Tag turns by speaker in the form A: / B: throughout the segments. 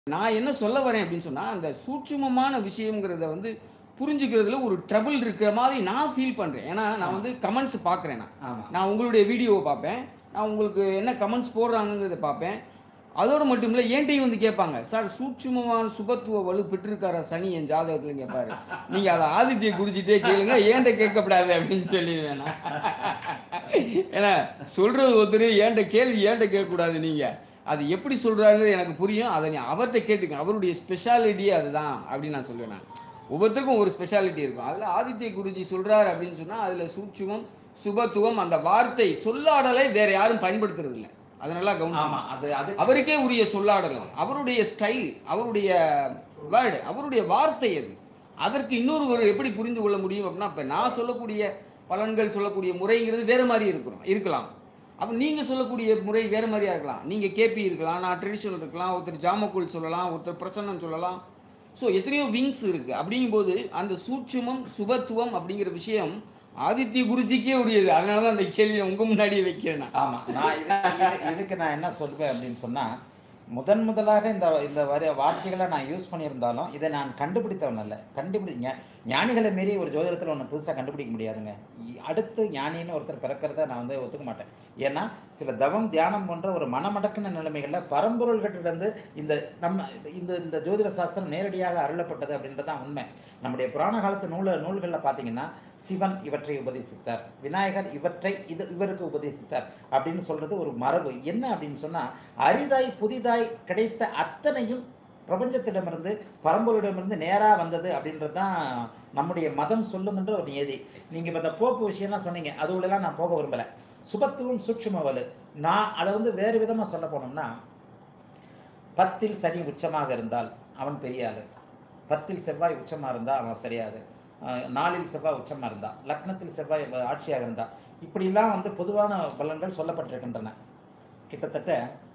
A: நான் என்ன சொல்ல வரேன் அப்படின்னு சொன்னா அந்த சூட்சுமமான விஷயம்ங்கிறத வந்து புரிஞ்சுக்கிறதுல ஒரு ட்ரபிள் இருக்கிற மாதிரி நான் ஃபீல் பண்றேன் ஏன்னா நான் வந்து கமெண்ட்ஸ் பார்க்குறேன் நான்
B: ஆமா
A: நான் உங்களுடைய வீடியோவை பார்ப்பேன் நான் உங்களுக்கு என்ன கமெண்ட்ஸ் போடுறாங்கங்கிறத பார்ப்பேன் அதோடு மட்டும் இல்லை என்கிட்டயும் வந்து கேட்பாங்க சார் சூட்சுமமான சுபத்துவ வலு பெற்றிருக்காரா சனி என் ஜாதகத்துல கேட்பாரு நீங்க அதை ஆதித்ய குறிச்சிட்டே கேளுங்க ஏன்ட்ட கேட்கப்படாது அப்படின்னு சொல்லி வேணாம் ஏன்னா சொல்றது ஒருத்தர் ஏன்ட்ட கேள்வி ஏன்ட்ட கேட்கக்கூடாது நீங்க அது எப்படி சொல்றாருன்னு எனக்கு புரியும் அதை நீ அவர்கிட்ட கேட்டுங்க அவருடைய ஸ்பெஷாலிட்டியே அதுதான் அப்படின்னு நான் சொல்லுவேன் நான் ஒவ்வொருத்தருக்கும் ஒரு ஸ்பெஷாலிட்டி இருக்கும் அதுல ஆதித்ய குருஜி சொல்றாரு அப்படின்னு சொன்னா அதுல சூட்சுமம் சுபத்துவம் அந்த வார்த்தை சொல்லாடலை வேற யாரும் பயன்படுத்துறது இல்லை அதை நல்லா கவனிச்சு
B: ஆமா அது அது
A: அவருக்கே உரிய சொல்லாடல் அவருடைய ஸ்டைல் அவருடைய வேர்டு அவருடைய வார்த்தை அது அதற்கு இன்னொருவர் எப்படி புரிந்து கொள்ள முடியும் அப்படின்னா இப்போ நான் சொல்லக்கூடிய பலன்கள் சொல்லக்கூடிய முறைங்கிறது வேற மாதிரி இருக்கணும் இருக்கலாம் அப்போ நீங்கள் சொல்லக்கூடிய முறை வேற மாதிரியா இருக்கலாம் நீங்கள் கேபி இருக்கலாம் நான் ட்ரெடிஷனல் இருக்கலாம் ஒருத்தர் ஜாமக்குள் சொல்லலாம் ஒருத்தர் பிரசன்னம் சொல்லலாம் ஸோ எத்தனையோ விங்ஸ் இருக்குது அப்படிங்கும்போது அந்த சூட்சுமம் சுபத்துவம் அப்படிங்கிற விஷயம் ஆதித்ய குருஜிக்கே உரியது அதனால தான் அந்த கேள்வியை உங்கள் முன்னாடியே வைக்கிறேன் நான்
B: ஆமா நான் இது- இது- இதுக்கு நான் என்ன சொல்வேன் அப்படின்னு சொன்னா முதன் முதலாக இந்த இந்த வரி வார்த்தைகளை நான் யூஸ் பண்ணியிருந்தாலும் இதை நான் கண்டுபிடித்தவன் அல்ல கண்டுபிடி ஞா- ஞானிகளை மீறி ஒரு ஜோதிடத்தில் ஒன்று புதுசாக கண்டுபிடிக்க முடியாதுங்க இ- அடுத்து ஞானின்னு ஒருத்தர் பிறக்கிறத நான் வந்து ஒத்துக்க மாட்டேன் ஏன்னா சில தவம் தியானம் போன்ற ஒரு மனமடக்கின நிலைமைகளில் பரம்பொருள்கிட்டிருந்து இந்த நம்ம இந்த இந்த ஜோதிட சாஸ்திரம் நேரடியாக அருளப்பட்டது அப்படின்றது தான் உண்மை நம்முடைய புராண காலத்து நூல நூல்களில் பார்த்தீங்கன்னா சிவன் இவற்றை உபதேசித்தார் விநாயகர் இவற்றை இது இவருக்கு உபதேசித்தார் அப்படின்னு சொல்றது ஒரு மரபு என்ன அப்படின்னு சொன்னா அரிதாய் புதிதாய் கிடைத்த அத்தனையும் பிரபஞ்சத்திடமிருந்து பரம்பொருளிடமிருந்து நேராக வந்தது அப்படின்றது தான் நம்முடைய மதம் சொல்லுகின்ற ஒரு நியதி நீங்கள் இப்போ இந்த போப்பு விஷயம்லாம் சொன்னீங்க அது உள்ளலாம் நான் போக விரும்பலை சுபத்துவம் சூட்சும வலு நான் அதை வந்து வேறு விதமாக சொல்ல போனோம்னா பத்தில் சனி உச்சமாக இருந்தால் அவன் பெரிய ஆளு பத்தில் செவ்வாய் உச்சமாக இருந்தால் அவன் சரியாது அஹ் நாலில் செவ்வாய் உச்சமாக இருந்தால் லக்னத்தில் செவ்வாய் ஆட்சியாக இருந்தால் இப்படிலாம் வந்து பொதுவான பலன்கள் சொல்லப்பட்டிருக்கின்றன கிட்டத்தட்ட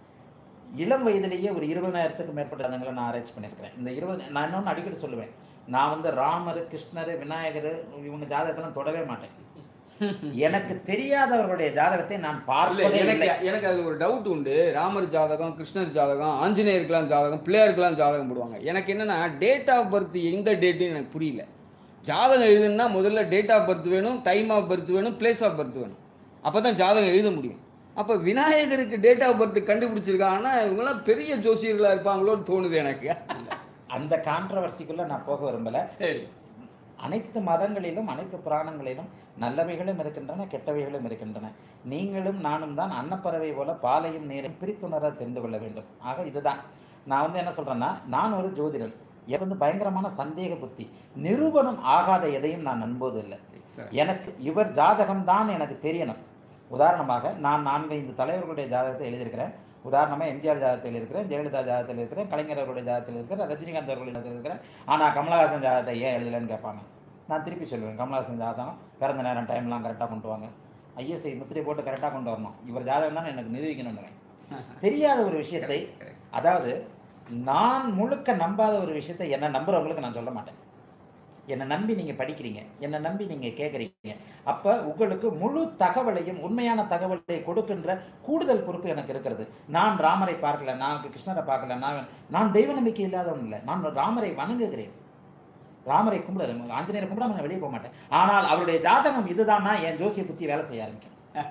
B: இளம் வயதிலேயே ஒரு இருபதாயிரத்துக்கு மேற்பட்ட ஜாதகங்களை நான் ஆராய்ச்சி பண்ணியிருக்கிறேன் இந்த இருபது நான் இன்னொன்று அடிக்கடி சொல்லுவேன் நான் வந்து ராமர் கிருஷ்ணர் விநாயகர் இவங்க ஜாதகத்தெல்லாம் தொடவே மாட்டேன் எனக்கு தெரியாதவர்களுடைய ஜாதகத்தை நான்
A: இல்ல
B: பார்ப்பதே
A: எனக்கு
B: இல்லை
A: எனக்கு அது ஒரு டவுட் உண்டு ராமர் ஜாதகம் கிருஷ்ணர் ஜாதகம் ஆஞ்சநேயருக்கெல்லாம் ஜாதகம் பிள்ளையாருக்கெல்லாம் ஜாதகம் போடுவாங்க எனக்கு என்னன்னா டேட் ஆஃப் பர்த் எந்த டேட்டுன்னு எனக்கு புரியல ஜாதகம் எழுதணும்னா முதல்ல டேட் ஆஃப் பர்த் வேணும் டைம் ஆஃப் பர்த் வேணும் பிளேஸ் ஆஃப் பர்த் வேணும் அப்போ தான் ஜாதகம் எழுத முடியும் அப்போ விநாயகருக்கு டேட் ஆஃப் பர்த் கண்டுபிடிச்சிருக்காங்கன்னா இவங்கெல்லாம் பெரிய ஜோசியர்களாக இருப்பாங்களோன்னு தோணுது எனக்கு
B: அந்த கான்ட்ரவர்சிக்குள்ள நான் போக விரும்பல
A: சரி
B: அனைத்து மதங்களிலும் அனைத்து புராணங்களிலும் நல்லவைகளும் இருக்கின்றன கெட்டவைகளும் இருக்கின்றன நீங்களும் நானும் தான் அன்னப்பறவை போல பாலையும் நீரையும் பிரித்துணர தெரிந்து கொள்ள வேண்டும் ஆக இதுதான் நான் வந்து என்ன சொல்றேன்னா நான் ஒரு ஜோதிடன் எனக்கு வந்து பயங்கரமான சந்தேக புத்தி நிரூபணம் ஆகாத எதையும் நான் நம்புவது இல்லை எனக்கு இவர் ஜாதகம் தான் எனக்கு தெரியணும் உதாரணமாக நான் நான்கு ஐந்து தலைவர்களுடைய ஜாதகத்தை எழுதியிருக்கிறேன் உதாரணமாக எம்ஜிஆர் ஜாதகத்தில் எழுதியிருக்கிறேன் ஜெயலலிதா ஜாதகத்தில் இருக்கிறேன் கலைஞர் அவர்களுடைய ஜாதகத்தில் இருக்கிறேன் ரஜினிகாந்த் அவர்களுடைய ஜாதகத்தில் இருக்கிறேன் ஆனால் கமலஹாசன் ஜாதகத்தை ஏன் எழுதலைன்னு கேட்பாங்க நான் திருப்பி சொல்லுவேன் கமலஹாசன் ஜாதகம் பிறந்த நேரம் டைம்லாம் கரெக்டாக கொண்டு வாங்க ஐஎஸ்ஐ முத்திரை போட்டு கரெக்டாக கொண்டு வரணும் இவர் ஜாதகம் தான் எனக்கு நிரூபிக்கணும்னு தெரியாத ஒரு விஷயத்தை அதாவது நான் முழுக்க நம்பாத ஒரு விஷயத்தை என்ன நம்புறவங்களுக்கு நான் சொல்ல மாட்டேன் என்னை நம்பி நீங்கள் படிக்கிறீங்க என்னை நம்பி நீங்கள் கேட்குறீங்க அப்போ உங்களுக்கு முழு தகவலையும் உண்மையான தகவலை கொடுக்கின்ற கூடுதல் பொறுப்பு எனக்கு இருக்கிறது நான் ராமரை பார்க்கல நான் கிருஷ்ணரை பார்க்கல நான் நான் தெய்வ நம்பிக்கை இல்லாதவன் இல்லை நான் ராமரை வணங்குகிறேன் ராமரை கும்பிட ஆஞ்சநேயரை கும்பிட நான் வெளியே போக மாட்டேன் ஆனால் அவருடைய ஜாதகம் இதுதான்னா என் ஜோசிய புத்தி வேலை செய்ய ஆரம்பிக்கும்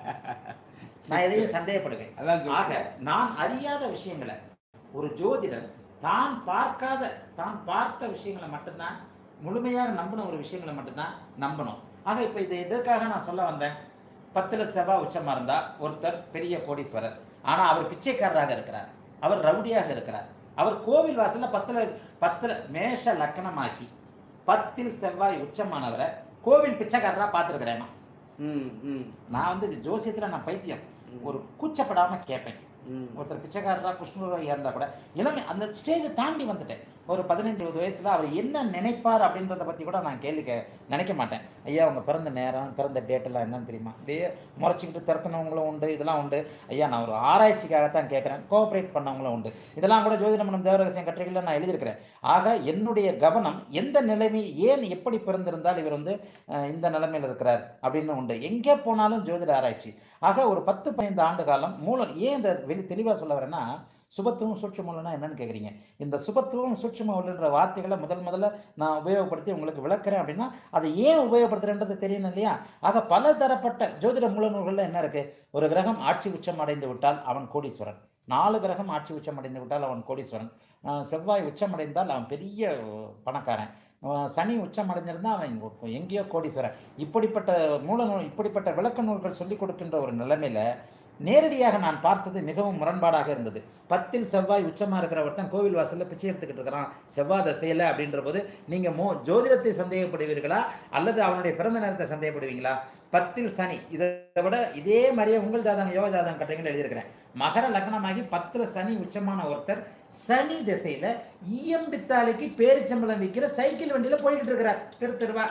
B: நான் எதையும் சந்தேகப்படுவேன்
A: அதான்
B: ஆக
A: ஜோசியம்.
B: நான் அறியாத விஷயங்களை ஒரு ஜோதிடன் தான் பார்க்காத தான் பார்த்த விஷயங்களை மட்டும்தான் முழுமையாக நம்பின ஒரு விஷயங்களை மட்டும்தான் நம்பணும் ஆக இப்போ இது எதற்காக நான் சொல்ல வந்தேன் பத்தில் செவ்வாய் உச்சமாக இருந்தால் ஒருத்தர் பெரிய கோடீஸ்வரர் ஆனால் அவர் பிச்சைக்காரராக இருக்கிறார் அவர் ரவுடியாக இருக்கிறார் அவர் கோவில் வாசல்ல பத்தில் பத்தில் மேஷ லக்கணமாகி பத்தில் செவ்வாய் உச்சமானவரை கோவில் பிச்சைக்காரராக பார்த்துருக்கிறேன் நான்.
A: ம் ம்
B: நான் வந்து இது ஜோசியத்தில் நான் பைத்தியம்
A: ம்.
B: ஒரு கூச்சப்படாமல் கேட்பேன்
A: ம்
B: ஒருத்தர் பிச்சைக்காரரா கிருஷ்ணராக இருந்தால் கூட இளமை அந்த ஸ்டேஜை தாண்டி வந்துட்டேன் ஒரு பதினஞ்சு இருபது வயசுல அவர் என்ன நினைப்பார் அப்படின்றத பற்றி கூட நான் கேள்வி கே நினைக்க மாட்டேன் ஐயா அவங்க பிறந்த நேரம் பிறந்த டேட்டெல்லாம் என்னன்னு தெரியுமா அப்படியே முறைச்சிக்கிட்டு திறத்தினவங்களும் உண்டு இதெல்லாம் உண்டு ஐயா நான் ஒரு ஆராய்ச்சிக்காகத்தான் கேட்குறேன் கோஆப்ரேட் பண்ணவங்களும் உண்டு இதெல்லாம் கூட ஜோதிடமனம் தேவரகசியம் கட்டுரைகளில் நான் எழுதியிருக்கிறேன் ஆக என்னுடைய கவனம் எந்த நிலைமை ஏன் எப்படி பிறந்திருந்தால் இவர் வந்து அஹ், இந்த நிலைமையில் இருக்கிறார் அப்படின்னு உண்டு எங்கே போனாலும் ஜோதிட ஆராய்ச்சி ஆக ஒரு பத்து பதினைந்து ஆண்டு காலம் மூலம் ஏன் இந்த வெளி தெளிவாக சொல்ல வரேன்னா சுபத்துவம் சூட்சுமம்னா என்னன்னு கேட்குறீங்க இந்த சுபத்துவம் சூட்சுமன்ற வார்த்தைகளை முதல் முதல்ல நான் உபயோகப்படுத்தி உங்களுக்கு விளக்குறேன் அப்படின்னா அதை ஏன் உபயோகப்படுத்துறேன்றது தெரியணும் இல்லையா ஆக பல தரப்பட்ட ஜோதிட மூல நூல்களில் என்ன இருக்கு ஒரு கிரகம் ஆட்சி உச்சம் அடைந்து விட்டால் அவன் கோடீஸ்வரன் நாலு கிரகம் ஆட்சி உச்சம் அடைந்து விட்டால் அவன் கோடீஸ்வரன் அஹ் செவ்வாய் உச்சம் அடைந்தால் அவன் பெரிய பணக்காரன் அஹ் சனி உச்சம் அடைஞ்சிருந்தா அவன் எங்க- எங்கேயோ கோடீஸ்வரன் இப்படிப்பட்ட மூல நூல் இப்படிப்பட்ட விளக்க நூல்கள் சொல்லிக் கொடுக்கின்ற ஒரு நிலைமையில நேரடியாக நான் பார்த்தது மிகவும் முரண்பாடாக இருந்தது பத்தில் செவ்வாய் உச்சமா இருக்கிற ஒருத்தன் கோவில் வாசல்ல பிச்சை எடுத்துக்கிட்டு இருக்கிறான் செவ்வாய் தசையில அப்படின்ற போது நீங்க மோ ஜோதிடத்தை சந்தேகப்படுவீர்களா அல்லது அவனுடைய பிறந்த நேரத்தை சந்தேகப்படுவீங்களா பத்தில் சனி இதை விட இதே மாதிரியே உங்கள் ஜாதகம் யோக ஜாதகம் கட்டுறீங்கன்னு எழுதியிருக்கிறேன் மகர லக்னமாகி பத்துல சனி உச்சமான ஒருத்தர் சனி திசையில ஈயம் பித்தாலைக்கு பேரிச்சம்பளம் விற்கிற சைக்கிள் வண்டியில போய்கிட்டு இருக்கிறார் திரு திருவா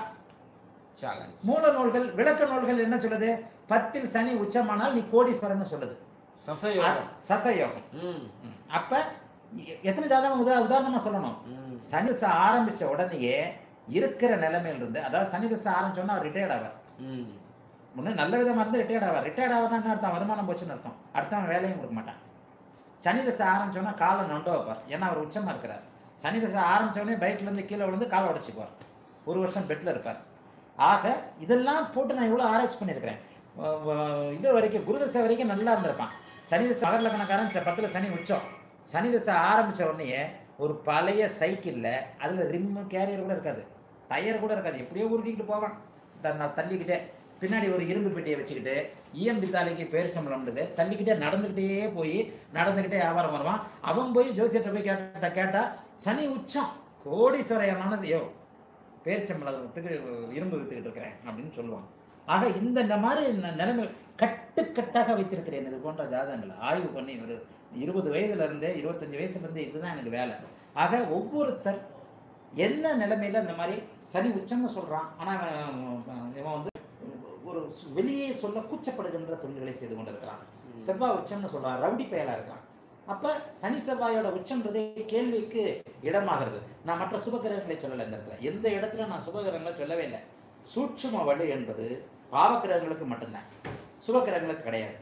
A: சேலஞ்ச்
B: மூல நூல்கள் விளக்க நூல்கள் என்ன சொல்லுது பத்தில் சனி உச்சமானால் நீ கோடீஸ்வரன் சொல்லுது
A: சசயோகம்
B: சசயோகம்
A: ம்
B: ம். அப்ப எ- எத்தனை ஜாதகம் உதா உதாரணமா சொல்லணும்
A: ம்
B: சனி திசை ஆரம்பிச்ச உடனேயே இருக்கிற நிலைமையில இருந்து அதாவது சனி திசை ஆரம்பிச்சோன்னா அவர் ரிட்டையர்ட் ஆவார்
A: ம்
B: ஒன்று நல்ல விதமா இருந்து ரிட்டையர்ட் ஆவார் ரிட்டையர்ட் ஆவார்னா என்ன அர்த்தம் வருமானம் போச்சுன்னு அர்த்தம் அடுத்த அவன் வேலையும் கொடுக்க மாட்டான் சனி திசை ஆரம்பிச்சோன்னா காலை நொண்ட வைப்பார் ஏன்னா அவர் உச்சமா இருக்கிறார் சனி திசை ஆரம்பிச்ச உடனே பைக்ல இருந்து கீழே விழுந்து காலை உடைச்சிக்குவார் ஒரு வருஷம் பெட்ல இருப்பார் ஆக இதெல்லாம் போட்டு நான் இவ்வளோ ஆராய்ச்சி பண்ணியிருக்கிறேன் வ- வ- இது வரைக்கும் குருதசை வரைக்கும் நல்லா இருந்திருப்பான் சனி திசை மகர லக்கணக்காரன் ச- பத்துல சனி உச்சம் சனி திசை ஆரம்பிச்ச உடனே ஒரு பழைய சைக்கிளில் அதில் ரிம்மு கேரியர் கூட இருக்காது டயர் கூட இருக்காது எப்படியோ உருட்டிக்கிட்டு போவான் த- தள்ளிக்கிட்டே பின்னாடி ஒரு இரும்பு பெட்டியை வச்சுக்கிட்டு இஎம்பி தாலைக்கு பேரிச்சம்பளம்ன்றது தள்ளிக்கிட்டே நடந்துக்கிட்டே போய் நடந்துக்கிட்டே வியாபாரம் வருவான் அவன் போய் ஜோசியர்கிட்ட போய் கேட்ட கேட்டா சனி உச்சம் கோடீஸ்வரையமானது யோ பேரிச்சம்பளத்துக்கு இரும்பு வித்துக்கிட்டு இருக்கிறேன் அப்படின்னு சொல்லுவான் ஆக இந்த இந்த மாதிரி ந- நிலைமை கட்டுக்கட்டாக வைத்திருக்கிறேன் இது போன்ற ஜாதகங்களை ஆய்வு பண்ணி ஒரு இருபது வயதுல இருந்தே இருபத்தஞ்சு வயசுல இருந்தே இதுதான் எனக்கு வேலை ஆக ஒவ்வொருத்தர் என்ன நிலைமையில இந்த மாதிரி சனி உச்சம்னு சொல்றான் ஆனா அவன் இவன் வந்து ஒரு சு- வெளியே சொல்ல கூச்சப்படுகின்ற தொழில்களை செய்து கொண்டிருக்கிறான் செவ்வாய் உச்சம்னு சொல்றான் ரவுடி பயலா இருக்கான் அப்ப சனி செவ்வாயோட உச்சம்ன்றதே கேள்விக்கு இடமாகிறது நான் மற்ற சுபகிரகங்களை சொல்லலை இந்த இடத்துல எந்த இடத்துல நான் சுபகிரகங்களை சொல்லவே இல்லை சூட்சும வலு என்பது பாவகிரகங்களுக்கு மட்டும்தான் சுபகிரகங்களுக்கு கிடையாது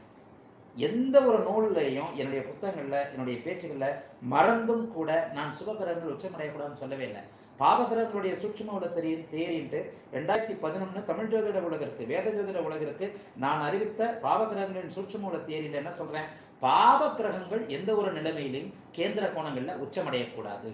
B: எந்த ஒரு நூல்லையும் என்னுடைய புத்தகங்கள்ல என்னுடைய பேச்சுகள்ல மறந்தும் கூட நான் சுபகிரகங்கள் உச்சமடையக்கூடாதுன்னு சொல்லவே இல்லை பாவகிரகங்களுடைய சூட்சும உல தெரிய தேரின்ட்டு ரெண்டாயிரத்தி பதினொன்று தமிழ் ஜோதிட உலகிற்கு வேத ஜோதிட உலகிற்கு நான் அறிவித்த பாவகிரகங்களின் சூட்சும உல தேரியில் என்ன சொல்றேன் பாவகிரகங்கள் எந்த ஒரு நிலைமையிலும் கேந்திர கோணங்கள்ல உச்சமடையக்கூடாது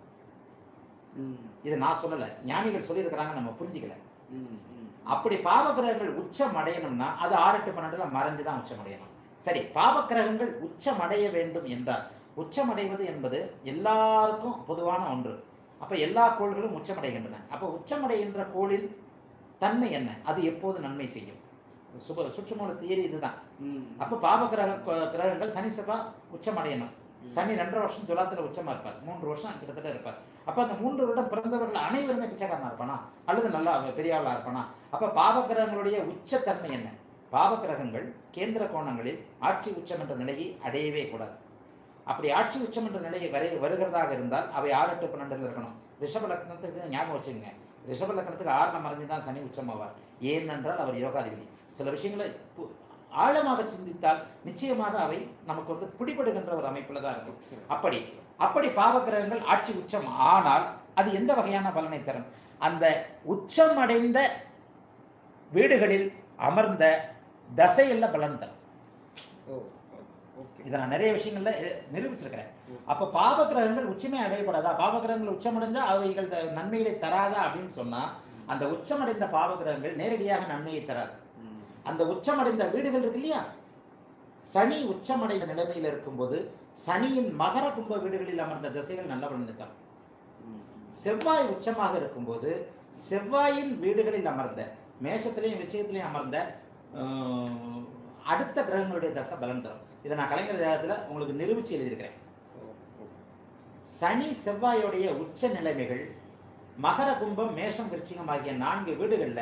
A: ம்
B: இதை நான் சொல்லலை ஞானிகள் சொல்லியிருக்கிறாங்க நம்ம புரிஞ்சுக்கல
A: ம் ம்
B: அப்படி பாவகிரகங்கள் உச்சம் அடையணும்னா அது ஆறு எட்டு பன்னெண்டுல மறைஞ்சு தான் உச்சம் அடையணும் சரி பாவகிரகங்கள் உச்சம் அடைய வேண்டும் என்றால் உச்சம் அடைவது என்பது எல்லாருக்கும் பொதுவான ஒன்று அப்ப எல்லா கோள்களும் உச்சமடைகின்றன அப்ப உச்சமடைகின்ற கோளில் தன்மை என்ன அது எப்போது நன்மை செய்யும் சுப சுற்றுமூல தியரி இதுதான்
A: ம்
B: அப்ப பாவகிரக க- கிரகங்கள் சனி செவ்வாய் உச்சம் அடையணும் சனி ரெண்டரை வருஷம் துலாத்துல உச்சமா இருப்பார் மூன்று வருஷம் கிட்டத்தட்ட இருப்பார் அப்ப அந்த மூன்று வருடம் பிறந்தவர்கள் அனைவருமே பிச்சைக்காரனா இருப்பானா அல்லது நல்லா பெரிய ஆளா இருப்பானா அப்ப பாவகிரகங்களுடைய உச்சத்தன்மை என்ன பாவகிரகங்கள் கேந்திர கோணங்களில் ஆட்சி உச்சம் என்ற நிலையை அடையவே கூடாது அப்படி ஆட்சி உச்சம் என்ற நிலையை வரை வருகிறதாக இருந்தால் அவை ஆறு எட்டு பன்னெண்டுல இருக்கணும் ரிஷப லக்னத்துக்கு ஞாபகம் வச்சுக்கோங்க ரிஷப லக்னத்துக்கு ஆறுல மறைஞ்சு தான் சனி உச்சமாவார் ஏனென்றால் அவர் யோகாதிபதி சில விஷயங்களை பு- ஆழமாக சிந்தித்தால் நிச்சயமாக அவை நமக்கு வந்து பிடிபடுகின்ற ஒரு அமைப்புல தான் இருக்கும் அப்படி அப்படி பாவகிரகங்கள் ஆட்சி உச்சம் ஆனால் அது எந்த வகையான பலனை தரும் அந்த உச்சம் அடைந்த வீடுகளில் அமர்ந்த தசையல்ல பலன் தரும்
A: ஓ ஓகே
B: இதை நான் நிறைய விஷயங்கள்ல அஹ், நிரூபிச்சிருக்கிறேன்
A: ம்.
B: அப்ப பாவகிரகங்கள் உச்சமே அடையப்படாதா பாவகிரகங்கள் உச்சமடைஞ்சா அவைகள் த- நன்மைகளை தராதா அப்படின்னு சொன்னா அந்த உச்சமடைந்த பாவகிரகங்கள் நேரடியாக நன்மையை தராது
A: ம்
B: அந்த உச்சமடைந்த வீடுகள் இருக்கு இல்லையா சனி உச்சமடைந்த நிலைமையில் இருக்கும்போது சனியின் மகர கும்ப வீடுகளில் அமர்ந்த திசைகள் நல்ல பலனை தரும்
A: ம்
B: செவ்வாய் உச்சமாக இருக்கும்போது செவ்வாயின் வீடுகளில் அமர்ந்த மேஷத்திலையும் விச்சயத்திலையும் அமர்ந்த ஆஹ், அடுத்த கிரகங்களுடைய தசை பலன் தரும் இதை நான் கலைஞர் ஜாதகத்தில் உங்களுக்கு நிரூபிச்சு எழுதியிருக்கிறேன்
A: ஓ ஓ
B: சனி செவ்வாயுடைய உச்ச நிலைமைகள் மகர கும்பம் மேஷம் விருச்சிகம் ஆகிய நான்கு வீடுகளில்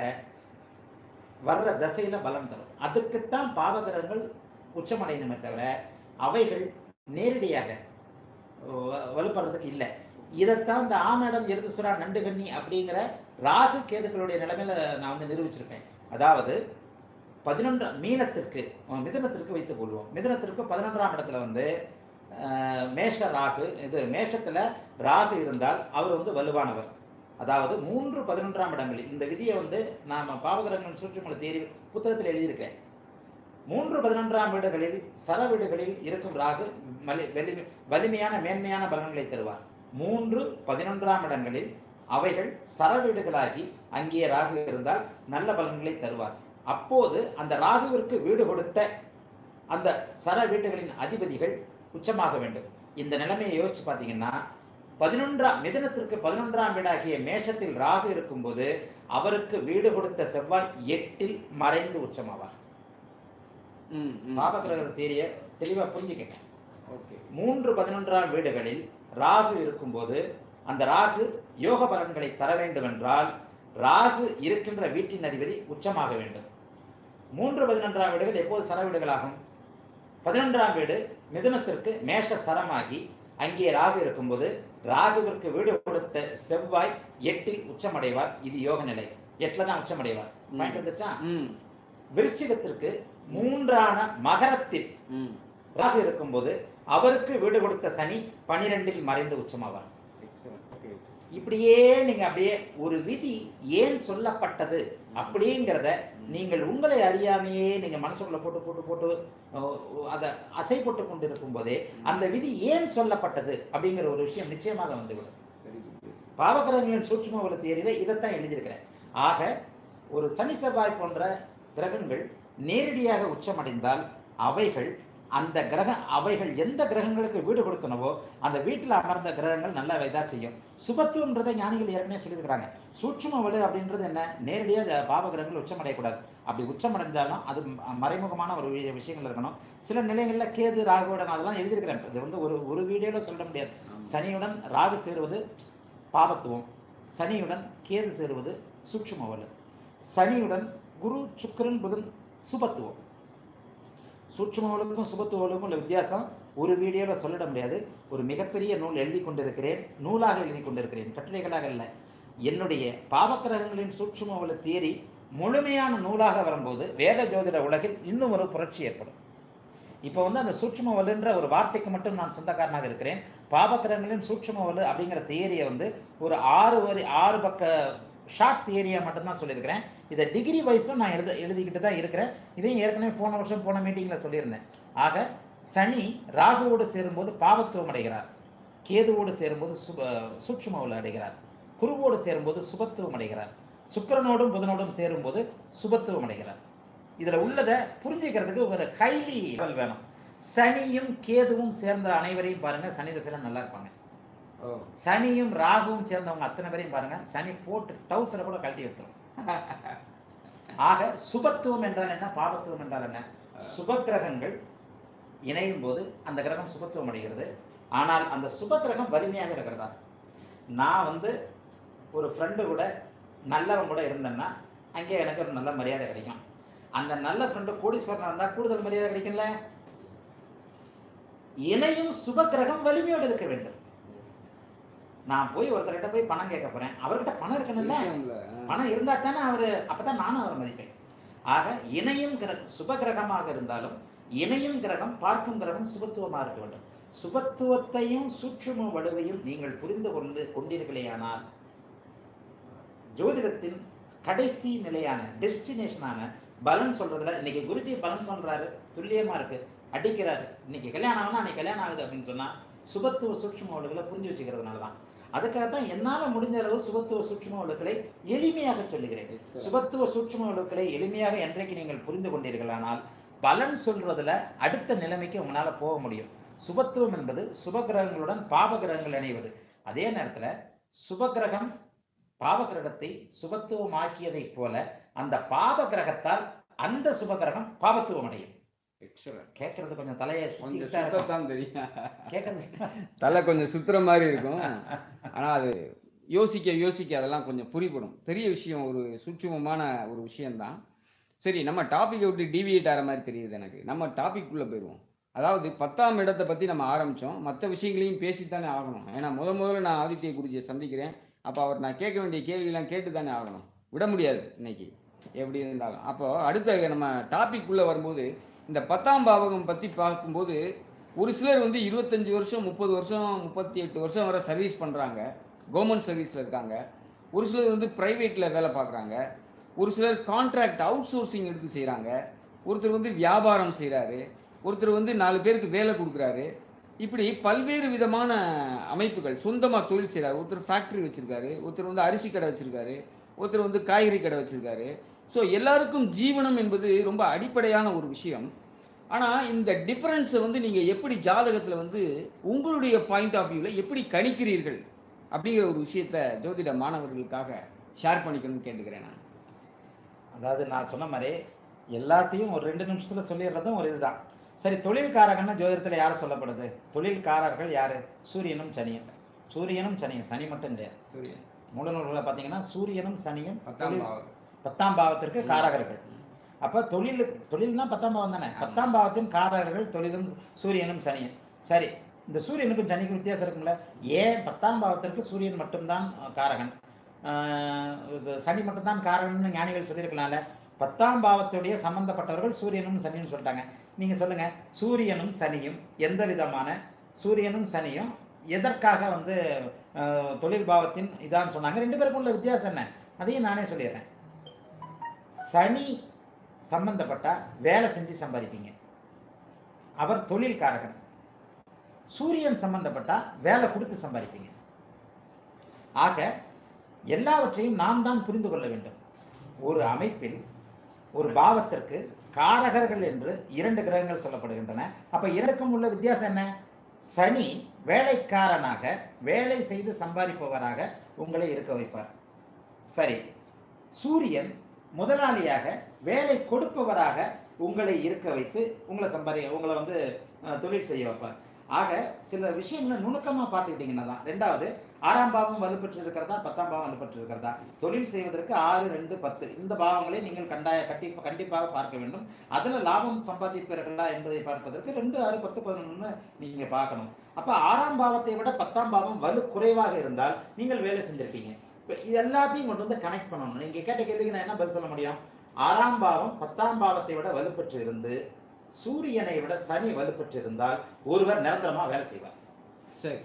B: வர்ற தசையில பலம் தரும் அதுக்குத்தான் பாவகிரகங்கள் உச்சமடையணுமே தவிர அவைகள் நேரடியாக வ- வலுப்படுறதுக்கு இல்லை இதைத்தான் இந்த ஆமேடம் எருதுசுரா நண்டுகண்ணி அப்படிங்கிற ராகு கேதுக்களுடைய நிலைமையில நான் வந்து நிரூபிச்சிருப்பேன் அதாவது பதினொன்று மீனத்திற்கு அஹ், மிதுனத்திற்கு வைத்துக் கொள்வோம் மிதுனத்திற்கு பதினொன்றாம் இடத்துல வந்து அஹ், மேஷ ராகு இது மேஷத்துல ராகு இருந்தால் அவர் வந்து வலுவானவர் அதாவது மூன்று பதினொன்றாம் இடங்களில் இந்த விதியை வந்து நாம பாவகிரகங்கள் சூட்சுமல தேரி புத்தகத்தில் எழுதியிருக்கேன் மூன்று பதினொன்றாம் வீடுகளில் சர வீடுகளில் இருக்கும் ராகு மலி வலிமை வலிமையான மேன்மையான பலன்களை தருவார் மூன்று பதினொன்றாம் இடங்களில் அவைகள் சர வீடுகளாகி அங்கே ராகு இருந்தால் நல்ல பலன்களை தருவார் அப்போது அந்த ராகுவிற்கு வீடு கொடுத்த அந்த சர வீடுகளின் அதிபதிகள் உச்சமாக வேண்டும் இந்த நிலைமையை யோசிச்சு பார்த்தீங்கன்னா பதினொன்றாம் மிதனத்திற்கு பதினொன்றாம் வீடாகிய மேஷத்தில் ராகு இருக்கும்போது அவருக்கு வீடு கொடுத்த செவ்வாய் எட்டில் மறைந்து உச்சமாவார்
A: ம் ம்.
B: பாபகிரக தேரிய தெளிவா புரிஞ்சுக்கங்க
A: ஓகே
B: மூன்று பதினொன்றாம் வீடுகளில் ராகு இருக்கும்போது அந்த ராகு யோக பலன்களை தர வேண்டும் என்றால் ராகு இருக்கின்ற வீட்டின் அதிபதி உச்சமாக வேண்டும் மூன்று பதினொன்றாம் வீடுகள் எப்போது சர வீடுகளாகும் பதினொன்றாம் வீடு மிதுனத்திற்கு மேஷ சரமாகி அங்கே ராகு இருக்கும்போது ராகுவிற்கு வீடு கொடுத்த செவ்வாய் எட்டில் உச்சமடைவார் இது யோக நிலை எட்டுல தான் உச்சமடைவார் பாயிண்ட் வந்துச்சா
A: ம்
B: விருச்சிகத்திற்கு மூன்றான மகரத்தில்
A: ம்
B: ராகு இருக்கும்போது அவருக்கு வீடு கொடுத்த சனி பனிரெண்டில் மறைந்து உச்சமாவார்
A: எக்ஸலன்ட் ஓகே
B: இப்படியே நீங்க அப்படியே ஒரு விதி ஏன் சொல்லப்பட்டது அப்படிங்கிறத நீங்கள் உங்களை அறியாமையே நீங்க மனசுக்குள்ள போட்டு போட்டு போட்டு அஹ், அதை அசை போட்டு கொண்டு இருக்கும் போதே அந்த விதி ஏன் சொல்லப்பட்டது அப்படிங்கிற ஒரு விஷயம் நிச்சயமாக வந்துவிடும்
A: வெரி குட்
B: பாவகிரகங்களின் சூட்சும வலு தியரியில இதைத்தான் எழுதியிருக்கிறேன் ஆக ஒரு சனி செவ்வாய் போன்ற கிரகங்கள் நேரடியாக உச்சமடைந்தால் அவைகள் அந்த கிரக அவைகள் எந்த கிரகங்களுக்கு வீடு கொடுத்தனவோ அந்த வீட்டில் அமர்ந்த கிரகங்கள் நல்லா இதா செய்யும் சுபத்துவன்றதை ஞானிகள் ஏற்கனவே சொல்லியிருக்கிறாங்க சூட்சும வலு அப்படின்றது என்ன நேரடியாக பாவ கிரகங்கள் உச்சமடையக்கூடாது அப்படி உச்சமடைந்தாலும் அது ம- மறைமுகமான ஒரு வி- விஷயங்கள் இருக்கணும் சில நிலைகளில் கேது ராகுவுடன் அதெல்லாம் எழுதியிருக்கிறேன் இது வந்து ஒரு ஒரு வீடியோவில் சொல்ல முடியாது சனியுடன் ராகு சேருவது பாபத்துவம் சனியுடன் கேது சேருவது சூட்சும வலு சனியுடன் குரு சுக்கிரன் புதன் சுபத்துவம் சூட்சும வலுக்கும் சுபத்துவ வலுக்கும் உள்ள வித்தியாசம் ஒரு வீடியோவில் சொல்லிட முடியாது ஒரு மிகப்பெரிய நூல் எழுதி கொண்டிருக்கிறேன் நூலாக எழுதி கொண்டிருக்கிறேன் கட்டுரைகளாக இல்லை என்னுடைய பாவக்கிரகங்களின் சூட்சும வலு தியரி முழுமையான நூலாக வரும்போது வேத ஜோதிட உலகில் இன்னும் ஒரு புரட்சி ஏற்படும் இப்போ வந்து அந்த சூட்சும வலுன்ற ஒரு வார்த்தைக்கு மட்டும் நான் சொந்தக்காரனாக இருக்கிறேன் பாவக்கிரகங்களின் சூட்சும வலு அப்படிங்கிற தியரியை வந்து ஒரு ஆறு வரி ஆறு பக்க ஷார்ட் தியரியா மட்டும்தான் சொல்லியிருக்கிறேன் இதை டிகிரி வைஸும் நான் எழுத எழுதிக்கிட்டு தான் இருக்கிறேன் இதையும் ஏற்கனவே போன வருஷம் போன மீட்டிங்கில் சொல்லியிருந்தேன் ஆக சனி ராகுவோடு சேரும்போது பாவத்துவம் அடைகிறார் கேதுவோடு சேரும்போது சுப சூட்சும வலு அடைகிறார் குருவோடு சேரும்போது சுபத்துவம் அடைகிறார் சுக்கிரனோடும் புதனோடும் சேரும்போது சுபத்துவம் அடைகிறார் இதுல உள்ளதை புரிஞ்சுக்கிறதுக்கு ஒரு ஹைலி வேணும் சனியும் கேதுவும் சேர்ந்த அனைவரையும் பாருங்க சனி தசையில நல்லா இருப்பாங்க
A: ஓ
B: சனியும் ராகுவும் சேர்ந்தவங்க அத்தனை பேரையும் பாருங்க சனி போட்டு டவுசரை கூட கழட்டி எடுத்துரும் ஆக சுபத்துவம் என்றால் என்ன பாபத்துவம் என்றால் என்ன சுப கிரகங்கள் இணையும் போது அந்த கிரகம் சுபத்துவம் அடைகிறது ஆனால் அந்த சுப கிரகம் வலிமையாக இருக்கிறதா நான் வந்து ஒரு ஃப்ரெண்டு கூட நல்லவன் கூட இருந்தேன்னா அங்கே எனக்கு ஒரு நல்ல மரியாதை கிடைக்கும் அந்த நல்ல ஃப்ரெண்டு கோடீஸ்வரனா இருந்தால் கூடுதல் மரியாதை கிடைக்கும்ல இணையும் சுப கிரகம் வலிமையோடு இருக்க வேண்டும் நான் போய் ஒருத்தர்கிட்ட போய் பணம் கேட்க போறேன் அவர்கிட்ட பணம் இருக்கணும்ல
A: இருக்கும்ல.
B: பணம் இருந்தா தானே அவரு அப்பதான் நானும் அவரை மதிப்பேன் ஆக இணையும் கிரகம் சுப கிரகமாக இருந்தாலும் இணையும் கிரகம் பார்க்கும் கிரகம் சுபத்துவமாக இருக்க வேண்டும் சுபத்துவத்தையும் சூட்சும வலுவையும் நீங்கள் புரிந்து கொண்டு கொண்டீர்களேயானால் ஜோதிடத்தின் கடைசி நிலையான டெஸ்டினேஷனான பலன் சொல்றதுல இன்னைக்கு குருஜி பலன் சொல்றாரு துல்லியமா இருக்கு அடிக்கிறாரு இன்னைக்கு கல்யாணம் ஆகுனா அன்னைக்கு கல்யாணம் ஆகுது அப்படின்னு சொன்னா சுபத்துவ சூட்சும வலுகளை புரிஞ்சு வச்சுக்கிறதுனால தான் அதுக்காக தான் என்னால முடிஞ்ச அளவு சுபத்துவ சூட்சும வலுக்களை எளிமையாக சொல்லுகிறேன்
A: Excellent.
B: சுபத்துவ சூட்சும வலுக்களை எளிமையாக என்றைக்கு நீங்கள் புரிந்து கொண்டீர்களானால் பலன் சொல்றதுல அடுத்த நிலைமைக்கு உங்களால போக முடியும் சுபத்துவம் என்பது சுபகிரகங்களுடன் பாவகிரகங்கள் இணைவது அதே நேரத்துல சுபகிரகம் பாவகிரகத்தை சுபத்துவமாக்கியதைப் போல அந்த பாவகிரகத்தால் அந்த சுபகிரகம் பாவத்துவம் அடையும்
A: Excellent.
B: கேட்கறது கொஞ்சம் தலையை
A: கொஞ்சம்
B: சுத்திக்கிட்டா இருக்கும்.
A: சுத்தத்தான் தெரியும்
B: கேட்கறது
A: தலை கொஞ்சம் சுத்துற மாதிரி இருக்கும் ஆனா அது யோசிக்க யோசிக்க அதெல்லாம் கொஞ்சம் புரிபடும் பெரிய விஷயம் ஒரு சூட்சுமமான ஒரு விஷயம்தான் சரி நம்ம டாபிக்கை விட்டு டிவியேட் ஆகிற மாதிரி தெரியுது எனக்கு நம்ம டாபிக் உள்ள போயிடுவோம் அதாவது பத்தாம் இடத்தை பற்றி நம்ம ஆரம்பித்தோம் மற்ற விஷயங்களையும் பேசித்தானே ஆகணும் ஏன்னா முத முதல்ல நான் ஆதித்ய குருஜியை சந்திக்கிறேன் அப்போ அவர் நான் கேட்க வேண்டிய கேள்வியெல்லாம் கேட்டு தானே ஆகணும் விட முடியாது இன்னைக்கு எப்படி இருந்தாலும் அப்போ அடுத்த நம்ம டாபிக் உள்ள வரும்போது இந்த பத்தாம் பாவகம் பற்றி பார்க்கும்போது ஒரு சிலர் வந்து இருபத்தஞ்சி வருஷம் முப்பது வருஷம் முப்பத்தி எட்டு வருஷம் வரை சர்வீஸ் பண்ணுறாங்க கவர்மெண்ட் சர்வீஸில் இருக்காங்க ஒரு சிலர் வந்து ப்ரைவேட்டில் வேலை பார்க்குறாங்க ஒரு சிலர் கான்ட்ராக்ட் அவுட் சோர்சிங் எடுத்து செய்கிறாங்க ஒருத்தர் வந்து வியாபாரம் செய்கிறாரு ஒருத்தர் வந்து நாலு பேருக்கு வேலை கொடுக்குறாரு இப்படி பல்வேறு விதமான அமைப்புகள் சொந்தமாக தொழில் செய்கிறாரு ஒருத்தர் ஃபேக்ட்ரி வச்சுருக்காரு ஒருத்தர் வந்து அரிசி கடை வச்சுருக்காரு ஒருத்தர் வந்து காய்கறி கடை வச்சுருக்காரு ஸோ எல்லாருக்கும் ஜீவனம் என்பது ரொம்ப அடிப்படையான ஒரு விஷயம் ஆனால் இந்த டிஃபரன்ஸை வந்து நீங்கள் எப்படி ஜாதகத்தில் வந்து உங்களுடைய பாயிண்ட் ஆஃப் வியூவில் எப்படி கணிக்கிறீர்கள் அப்படிங்கிற ஒரு விஷயத்த ஜோதிட மாணவர்களுக்காக ஷேர் பண்ணிக்கணும்னு கேட்டுக்கிறேன் நான்
B: அதாவது நான் சொன்ன மாதிரி எல்லாத்தையும் ஒரு ரெண்டு நிமிஷத்துல சொல்லிடுறதும் ஒரு இதுதான் சரி தொழில்காரகன்னு ஜோதிடத்தில் யார் சொல்லப்படுது தொழில்காரர்கள் யாரு சூரியனும் சனியும் சூரியனும் சனியும் சனி மட்டும் கிடையாது
A: சூரியன்
B: மூல நூல்களில் பார்த்தீங்கன்னா சூரியனும் சனியும்
A: பத்தாம்
B: தொழில்
A: பாவம்
B: பத்தாம் பாவத்திற்கு காரகர்கள் அப்போ தொழில் தொழில்னா பத்தாம் பாவம் தானே பத்தாம் பாவத்தின் காரகர்கள் தொழிலும் சூரியனும் சனியும் சரி இந்த சூரியனுக்கும் சனிக்கும் வித்தியாசம் இருக்கும்ல ஏன் பத்தாம் பாவத்திற்கு சூரியன் மட்டும்தான் அஹ், காரகன் ஆஹ், இது சனி மட்டும்தான் காரகன்னு ஞானிகள் சொல்லியிருக்கலாம்ல பத்தாம் பாவத்துடைய சம்பந்தப்பட்டவர்கள் சூரியனும் சனியும் சொல்லிட்டாங்க நீங்கள் சொல்லுங்க சூரியனும் சனியும் எந்த விதமான சூரியனும் சனியும் எதற்காக வந்து அஹ், தொழில் பாவத்தின் இதான்னு சொன்னாங்க ரெண்டு பேருக்கும் உள்ள வித்தியாசம் என்ன அதையும் நானே சொல்லிடுறேன் சனி சம்பந்தப்பட்டா வேலை செஞ்சு சம்பாதிப்பீங்க அவர் தொழில்காரகன் சூரியன் சம்பந்தப்பட்டா வேலை கொடுத்து சம்பாதிப்பீங்க ஆக எல்லாவற்றையும் நாம் தான் புரிந்து கொள்ள வேண்டும் ஒரு அமைப்பில் ஒரு பாவத்திற்கு காரகர்கள் என்று இரண்டு கிரகங்கள் சொல்லப்படுகின்றன அப்ப இரண்டுக்கும் உள்ள வித்தியாசம் என்ன சனி வேலைக்காரனாக வேலை செய்து சம்பாதிப்பவராக உங்களை இருக்க வைப்பார் சரி சூரியன் முதலாளியாக வேலை கொடுப்பவராக உங்களை இருக்க வைத்து உங்களை சம்பாதி உங்களை வந்து அஹ், தொழில் செய்ய வைப்பார் ஆக சில விஷயங்களை நுணுக்கமாக பார்த்துக்கிட்டிங்கன்னா தான் ரெண்டாவது ஆறாம் பாவம் வலுப்பெற்று இருக்கிறதா பத்தாம் பாவம் வலுப்பெற்று இருக்கிறதா தொழில் செய்வதற்கு ஆறு ரெண்டு பத்து இந்த பாவங்களை நீங்கள் கண்டாய கட்டி கண்டிப்பாக பார்க்க வேண்டும் அதில் லாபம் சம்பாதிப்பீர்களா என்பதை பார்ப்பதற்கு ரெண்டு ஆறு பத்து பதினொன்று நீங்கள் பார்க்கணும் அப்போ ஆறாம் பாவத்தை விட பத்தாம் பாவம் வலு குறைவாக இருந்தால் நீங்கள் வேலை செஞ்சிருப்பீங்க இப்போ இது எல்லாத்தையும் கொண்டு வந்து கனெக்ட் பண்ணணும் நீங்கள் கேட்ட கேள்விக்கு நான் என்ன பதில் சொல்ல முடியும் ஆறாம் பாவம் பத்தாம் பாவத்தை விட வலுப்பெற்று இருந்து சூரியனை விட சனி வலுப்பெற்று இருந்தால் ஒருவர் நிரந்தரமா வேலை செய்வார்
A: சரி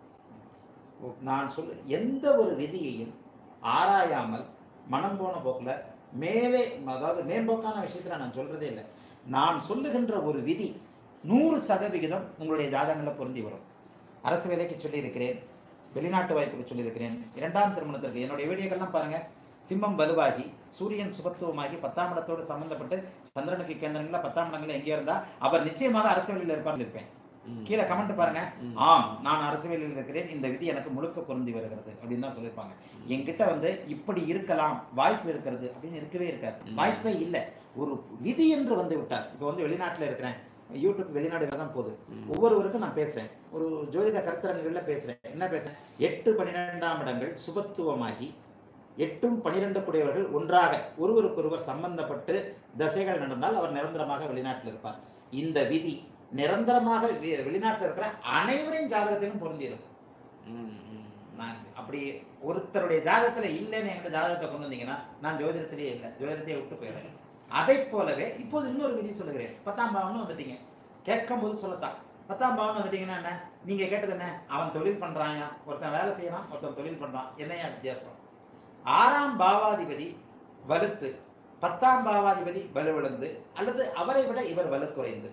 B: நான் சொல் எந்த ஒரு விதியையும் ஆராயாமல் மனம் போன போக்குல மேலே அதாவது மேம்போக்கான விஷயத்துல நான் சொல்றதே இல்லை நான் சொல்லுகின்ற ஒரு விதி நூறு சதவிகிதம் உங்களுடைய ஜாதகங்களில் பொருந்தி வரும் அரசு வேலைக்கு சொல்லியிருக்கிறேன் வெளிநாட்டு வாய்ப்புக்கு சொல்லியிருக்கிறேன் இரண்டாம் திருமணத்திற்கு என்னுடைய வீடியோக்கள்லாம் பாருங்க சிம்மம் வலுவாகி சூரியன் சுபத்துவமாகி பத்தாம் இடத்தோடு சம்பந்தப்பட்டு சந்திரனுக்கு கேந்திரங்களில் பத்தாம் இடங்களில் எங்கே இருந்தா அவர் நிச்சயமாக அரசு வேலையில் இருப்பார்னு இருப்பேன்
A: ம்.
B: கீழே கமெண்ட் பாருங்க
A: ம்.
B: ஆம் நான் அரசு வேலையில் இருக்கிறேன் இந்த விதி எனக்கு முழுக்க பொருந்தி வருகிறது அப்படின்னு தான் சொல்லியிருப்பாங்க என்கிட்ட வந்து இப்படி இருக்கலாம் வாய்ப்பு இருக்கிறது அப்படின்னு இருக்கவே இருக்காது
A: ம்.
B: வாய்ப்பே இல்லை ஒரு விதி என்று வந்து விட்டார் இப்போ வந்து வெளிநாட்டில் இருக்கிறேன் யூடியூப் வெளிநாடுகள் தான் போகுது
A: ம்.
B: ஒவ்வொருவருக்கும் நான் பேசுறேன் ஒரு ஜோதிட கருத்தரங்குகளில் பேசுறேன் என்ன பேசுறேன் எட்டு பன்னிரெண்டாம் இடங்கள் சுபத்துவமாகி எட்டும் பனிரெண்டு கூடியவர்கள் ஒன்றாக ஒருவருக்கொருவர் சம்பந்தப்பட்டு தசைகள் நடந்தால் அவர் நிரந்தரமாக வெளிநாட்டில் இருப்பார் இந்த விதி நிரந்தரமாக வெ- வெளிநாட்டில் இருக்கிற அனைவரின் ஜாதகத்திலும் பொருந்திடும்
A: ம், ம்.
B: நான் அப்படி ஒருத்தருடைய ஜாதகத்துல இல்லைன்னு என்கிட்ட ஜாதகத்தை கொண்டு வந்தீங்கன்னா நான் ஜோதிடத்திலேயே இல்லை ஜோதிடத்தையே விட்டு போயிடுறேன் அதை போலவே இப்போது இன்னொரு விதி சொல்லுகிறேன் பத்தாம் பாவம்னு வந்துட்டீங்க கேட்கும் போது சொல்லத்தான் பத்தாம் பாவம்னு வந்துட்டீங்கன்னா என்ன நீங்க கேட்டது என்ன அவன் தொழில் பண்றாங்க ஒருத்தன் வேலை செய்யறான் ஒருத்தன் தொழில் பண்றான் என்னையா வித்தியாசம் ஆறாம் பாவாதிபதி வலுத்து பத்தாம் பாவாதிபதி வலுவிழந்து அல்லது அவரை விட இவர் வலுக்குறைந்து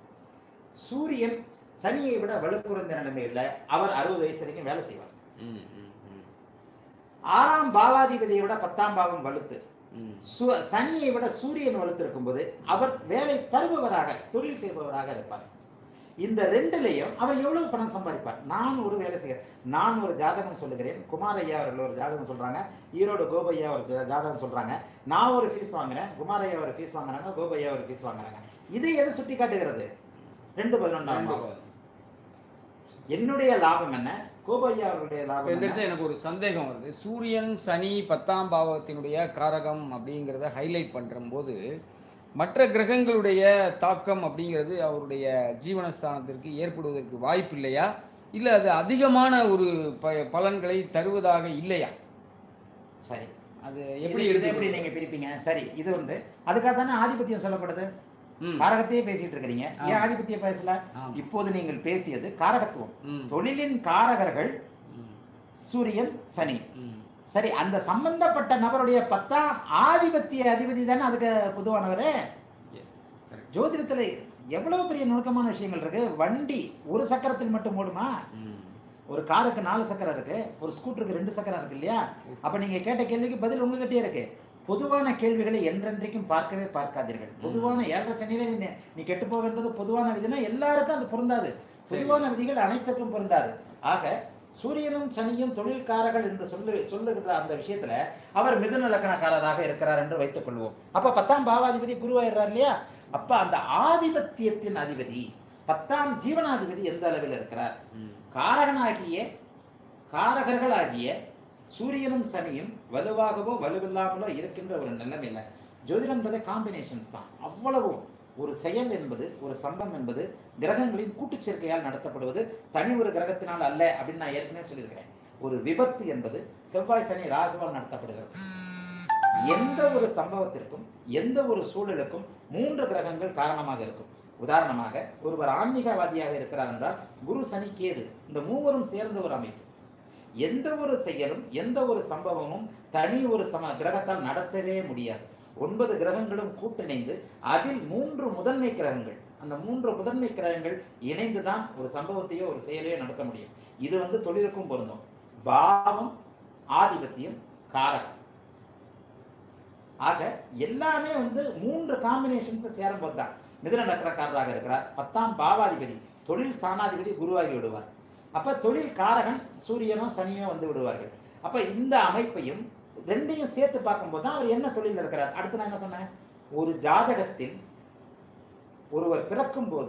B: சூரியன் சனியை விட வலுக்குறைந்த நிலைமையில் அவர் அறுபது வயசு வரைக்கும் வேலை செய்வார்
A: ம், ம், ம்.
B: ஆறாம் பாவாதிபதியை விட பத்தாம் பாவம் வலுத்து
A: ம்.
B: சு- சனியை விட சூரியன் வலுத்து இருக்கும்போது அவர் வேலை தருபவராக தொழில் செய்பவராக இருப்பார் இந்த ரெண்டுலையும் அவர் எவ்வளவு பணம் சம்பாதிப்பார் நான் ஒரு வேலை செய்கிறேன் நான் ஒரு ஜாதகம் சொல்லுகிறேன் குமார் ஐயா அவர்கள் ஒரு ஜாதகம் சொல்றாங்க ஈரோடு கோபையா ஒரு ஜா- ஜாதகம் சொல்றாங்க நான் ஒரு ஃபீஸ் வாங்குறேன் குமார் ஐயா ஒரு ஃபீஸ் வாங்குறாங்க கோபையா ஒரு ஃபீஸ் வாங்குறாங்க இதை எது சுட்டி காட்டுகிறது ரெண்டு பதினொன்றாம்
A: ரெண்டு
B: பாவம்.
A: பாவம்.
B: என்னுடைய லாபம் என்ன கோபையா அவர்களுடைய
A: இப்ப
B: லாபம்
A: இந்த
B: என்ன?
A: இடத்துல எனக்கு ஒரு சந்தேகம் வருது சூரியன் சனி பத்தாம் பாவத்தினுடைய காரகம் அப்படிங்கிறத ஹைலைட் பண்ணும்போது மற்ற கிரகங்களுடைய தாக்கம் அப்படிங்கிறது அவருடைய ஜீவனஸ்தானத்திற்கு ஏற்படுவதற்கு வாய்ப்பு இல்லையா இல்லை அது அதிகமான ஒரு ப பலன்களை தருவதாக இல்லையா
B: சரி
A: அது
B: எப்படி
A: எப்படி
B: இது
A: எடுத்து
B: எப்படி நீங்க பிரிப்பீங்க சரி இது வந்து அதுக்காக தானே ஆதிபத்தியம் சொல்லப்படுது
A: ம்.
B: காரகத்தையே பேசிட்டு இருக்கிறீங்க ஏன்
A: ஆமா.
B: ஆதிபத்திய பேசல
A: ஆமா.
B: இப்போது நீங்கள் பேசியது காரகத்துவம்
A: ம்.
B: தொழிலின் காரகர்கள்
A: ம்.
B: சூரியன் சனி
A: ம்.
B: சரி அந்த சம்பந்தப்பட்ட நபருடைய பத்தாம் ஆதிபத்திய அதிபதி தானே அதுக்கு பொதுவானவரே
A: Yes. Correct.
B: ஜோதிடத்துல எவ்வளவு பெரிய நுணுக்கமான விஷயங்கள் இருக்கு வண்டி ஒரு சக்கரத்தில் மட்டும் ஓடுமா
A: ம்.
B: ஒரு காருக்கு நாலு சக்கரம் இருக்கு ஒரு ஸ்கூட்டருக்கு ரெண்டு சக்கரம் இருக்கு இல்லையா அப்ப நீங்க கேட்ட கேள்விக்கு பதில் உங்ககிட்டயே இருக்கு பொதுவான கேள்விகளை என்றென்றைக்கும் பார்க்கவே பார்க்காதீர்கள் பொதுவான ஏழரை சனியில நீ நீ கெட்டு போகின்றது பொதுவான விதினா எல்லாருக்கும் அது பொருந்தாது
A: சரி.
B: பொதுவான விதிகள் அனைத்துக்கும் பொருந்தாது ஆக சூரியனும் சனியும் தொழில்காரர்கள் என்று சொல்லு சொல்லுகிற அந்த விஷயத்துல அவர் மிதுன லக்கணக்காரராக இருக்கிறார் என்று வைத்துக் கொள்வோம் அப்ப பத்தாம் பாவாதிபதி குருவாயிடுறார் இல்லையா அப்ப அந்த ஆதிபத்தியத்தின் அதிபதி பத்தாம் ஜீவனாதிபதி எந்த அளவில் இருக்கிறார்
A: ம்.
B: காரகனாகிய காரகர்களாகிய சூரியனும் சனியும் வலுவாகவோ வலுவில்லாமலோ இருக்கின்ற ஒரு நிலைமையில ஜோதிடம்ன்றதே காம்பினேஷன்ஸ் தான் அவ்வளவும் ஒரு செயல் என்பது ஒரு சம்பம் என்பது கிரகங்களின் கூட்டுச் சேர்க்கையால் நடத்தப்படுவது தனி ஒரு கிரகத்தினால் அல்ல அப்படின்னு நான் ஏற்கனவே சொல்லியிருக்கிறேன் ஒரு விபத்து என்பது செவ்வாய் சனி ராகுவால் நடத்தப்படுகிறது எந்த ஒரு சம்பவத்திற்கும் எந்த ஒரு சூழலுக்கும் மூன்று கிரகங்கள் காரணமாக இருக்கும் உதாரணமாக ஒருவர் ஆன்மீகவாதியாக இருக்கிறார் என்றால் குரு சனி கேது இந்த மூவரும் சேர்ந்த ஒரு அமைப்பு எந்த ஒரு செயலும் எந்த ஒரு சம்பவமும் தனி ஒரு சம கிரகத்தால் நடத்தவே முடியாது ஒன்பது கிரகங்களும் கூட்டிணைந்து அதில் மூன்று முதன்மை கிரகங்கள் அந்த மூன்று முதன்மை கிரகங்கள் இணைந்து தான் ஒரு சம்பவத்தையோ ஒரு செயலையோ நடத்த முடியும் இது வந்து தொழிலுக்கும் பொருந்தும் பாவம் ஆதிபத்தியம் காரகம் ஆக எல்லாமே வந்து மூன்று காம்பினேஷன்ஸ் சேரும்போது தான் மிதுன நக்கரக்காரராக இருக்கிறார் பத்தாம் பாவாதிபதி தொழில் சாணாதிபதி குருவாகி விடுவார் அப்ப தொழில் காரகன் சூரியனோ சனியோ வந்து விடுவார்கள் அப்ப இந்த அமைப்பையும் ரெண்டையும் சேர்த்து பார்க்கும்போது தான் அவர் என்ன தொழில் இருக்கிறார் அடுத்து நான் என்ன சொன்னேன் ஒரு ஜாதகத்தில் ஒருவர் பிறக்கும் போது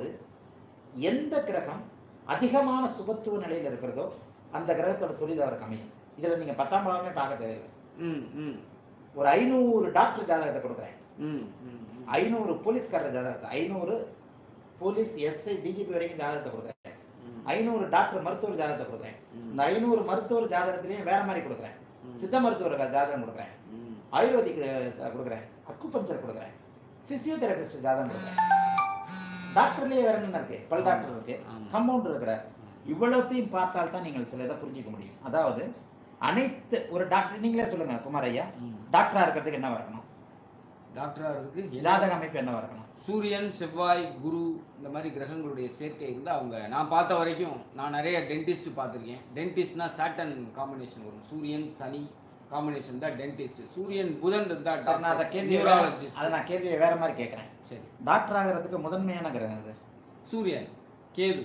B: எந்த கிரகம் அதிகமான சுபத்துவ நிலையில் இருக்கிறதோ அந்த கிரகத்தோட தொழில் அவருக்கு அமையும் இதுல நீங்க பத்தாம் பாவமே பார்க்க தேவையில்லை
A: ம். ம்.
B: ஒரு ஐநூறு டாக்டர் ஜாதகத்தை கொடுக்குறேன்
A: ம். ம். ம்.
B: ஐநூறு போலீஸ்காரர் ஜாதகத்தை ஐநூறு போலீஸ் எஸ்ஐ டிஜிபி வரைக்கும் ஜாதகத்தை கொடுக்குறேன்
A: ம்.
B: ஐநூறு டாக்டர் மருத்துவர் ஜாதகத்தை கொடுக்குறேன்
A: ம்.
B: இந்த ஐநூறு மருத்துவர் ஜாதகத்திலையும் வேற மாதிரி கொடுக்குறேன்
A: ம்.
B: சித்த மருத்துவர் ஜாதகம் கொடுக்குறேன்
A: ம்.
B: ஆயுர்வேதிக் அஹ், கொடுக்குறேன் அக்குபஞ்சர் கொடுக்குறேன் பிசியோதெரபிஸ்ட் ஜாதகம் கொடுக்குறேன் டாக்டர்லயே வேற என்ன இருக்கு பல் டாக்டர் இருக்கு
A: ஆமா.
B: கம்பவுண்டர் இருக்கிறார் இவ்வளவுத்தையும் பார்த்தால் தான் நீங்கள் சில இதை புரிஞ்சிக்க முடியும் அதாவது அனைத்து ஒரு டாக்டர் நீங்களே சொல்லுங்க குமார் ஐயா
A: ம்.
B: டாக்டரா இருக்கிறதுக்கு என்ன இருக்கணும்
A: டாக்டரா இருக்கு என்ன-
B: ஜாதக அமைப்பு என்ன இருக்கணும்
A: சூரியன் செவ்வாய் குரு இந்த மாதிரி கிரகங்களுடைய சேர்க்கை இருந்து அவங்க நான் பார்த்த வரைக்கும் நான் நிறைய டென்டிஸ்ட் பார்த்துருக்கேன் டென்டிஸ்ட்னா சாட்டன் காம்பினேஷன் வரும் சூரியன் சனி காம்பினேஷன் தான் டென்டிஸ்ட் சூரியன் புதன் இருந்தா
B: சார் நான் அதை கேள்வி
A: நியூராலஜிஸ்ட்
B: அதை நான் கேள்வியை வேற மாதிரி கேட்குறேன்
A: சரி
B: டாக்டர் ஆகிறதுக்கு முதன்மையான கிரகம் அது
A: சூரியன் கேது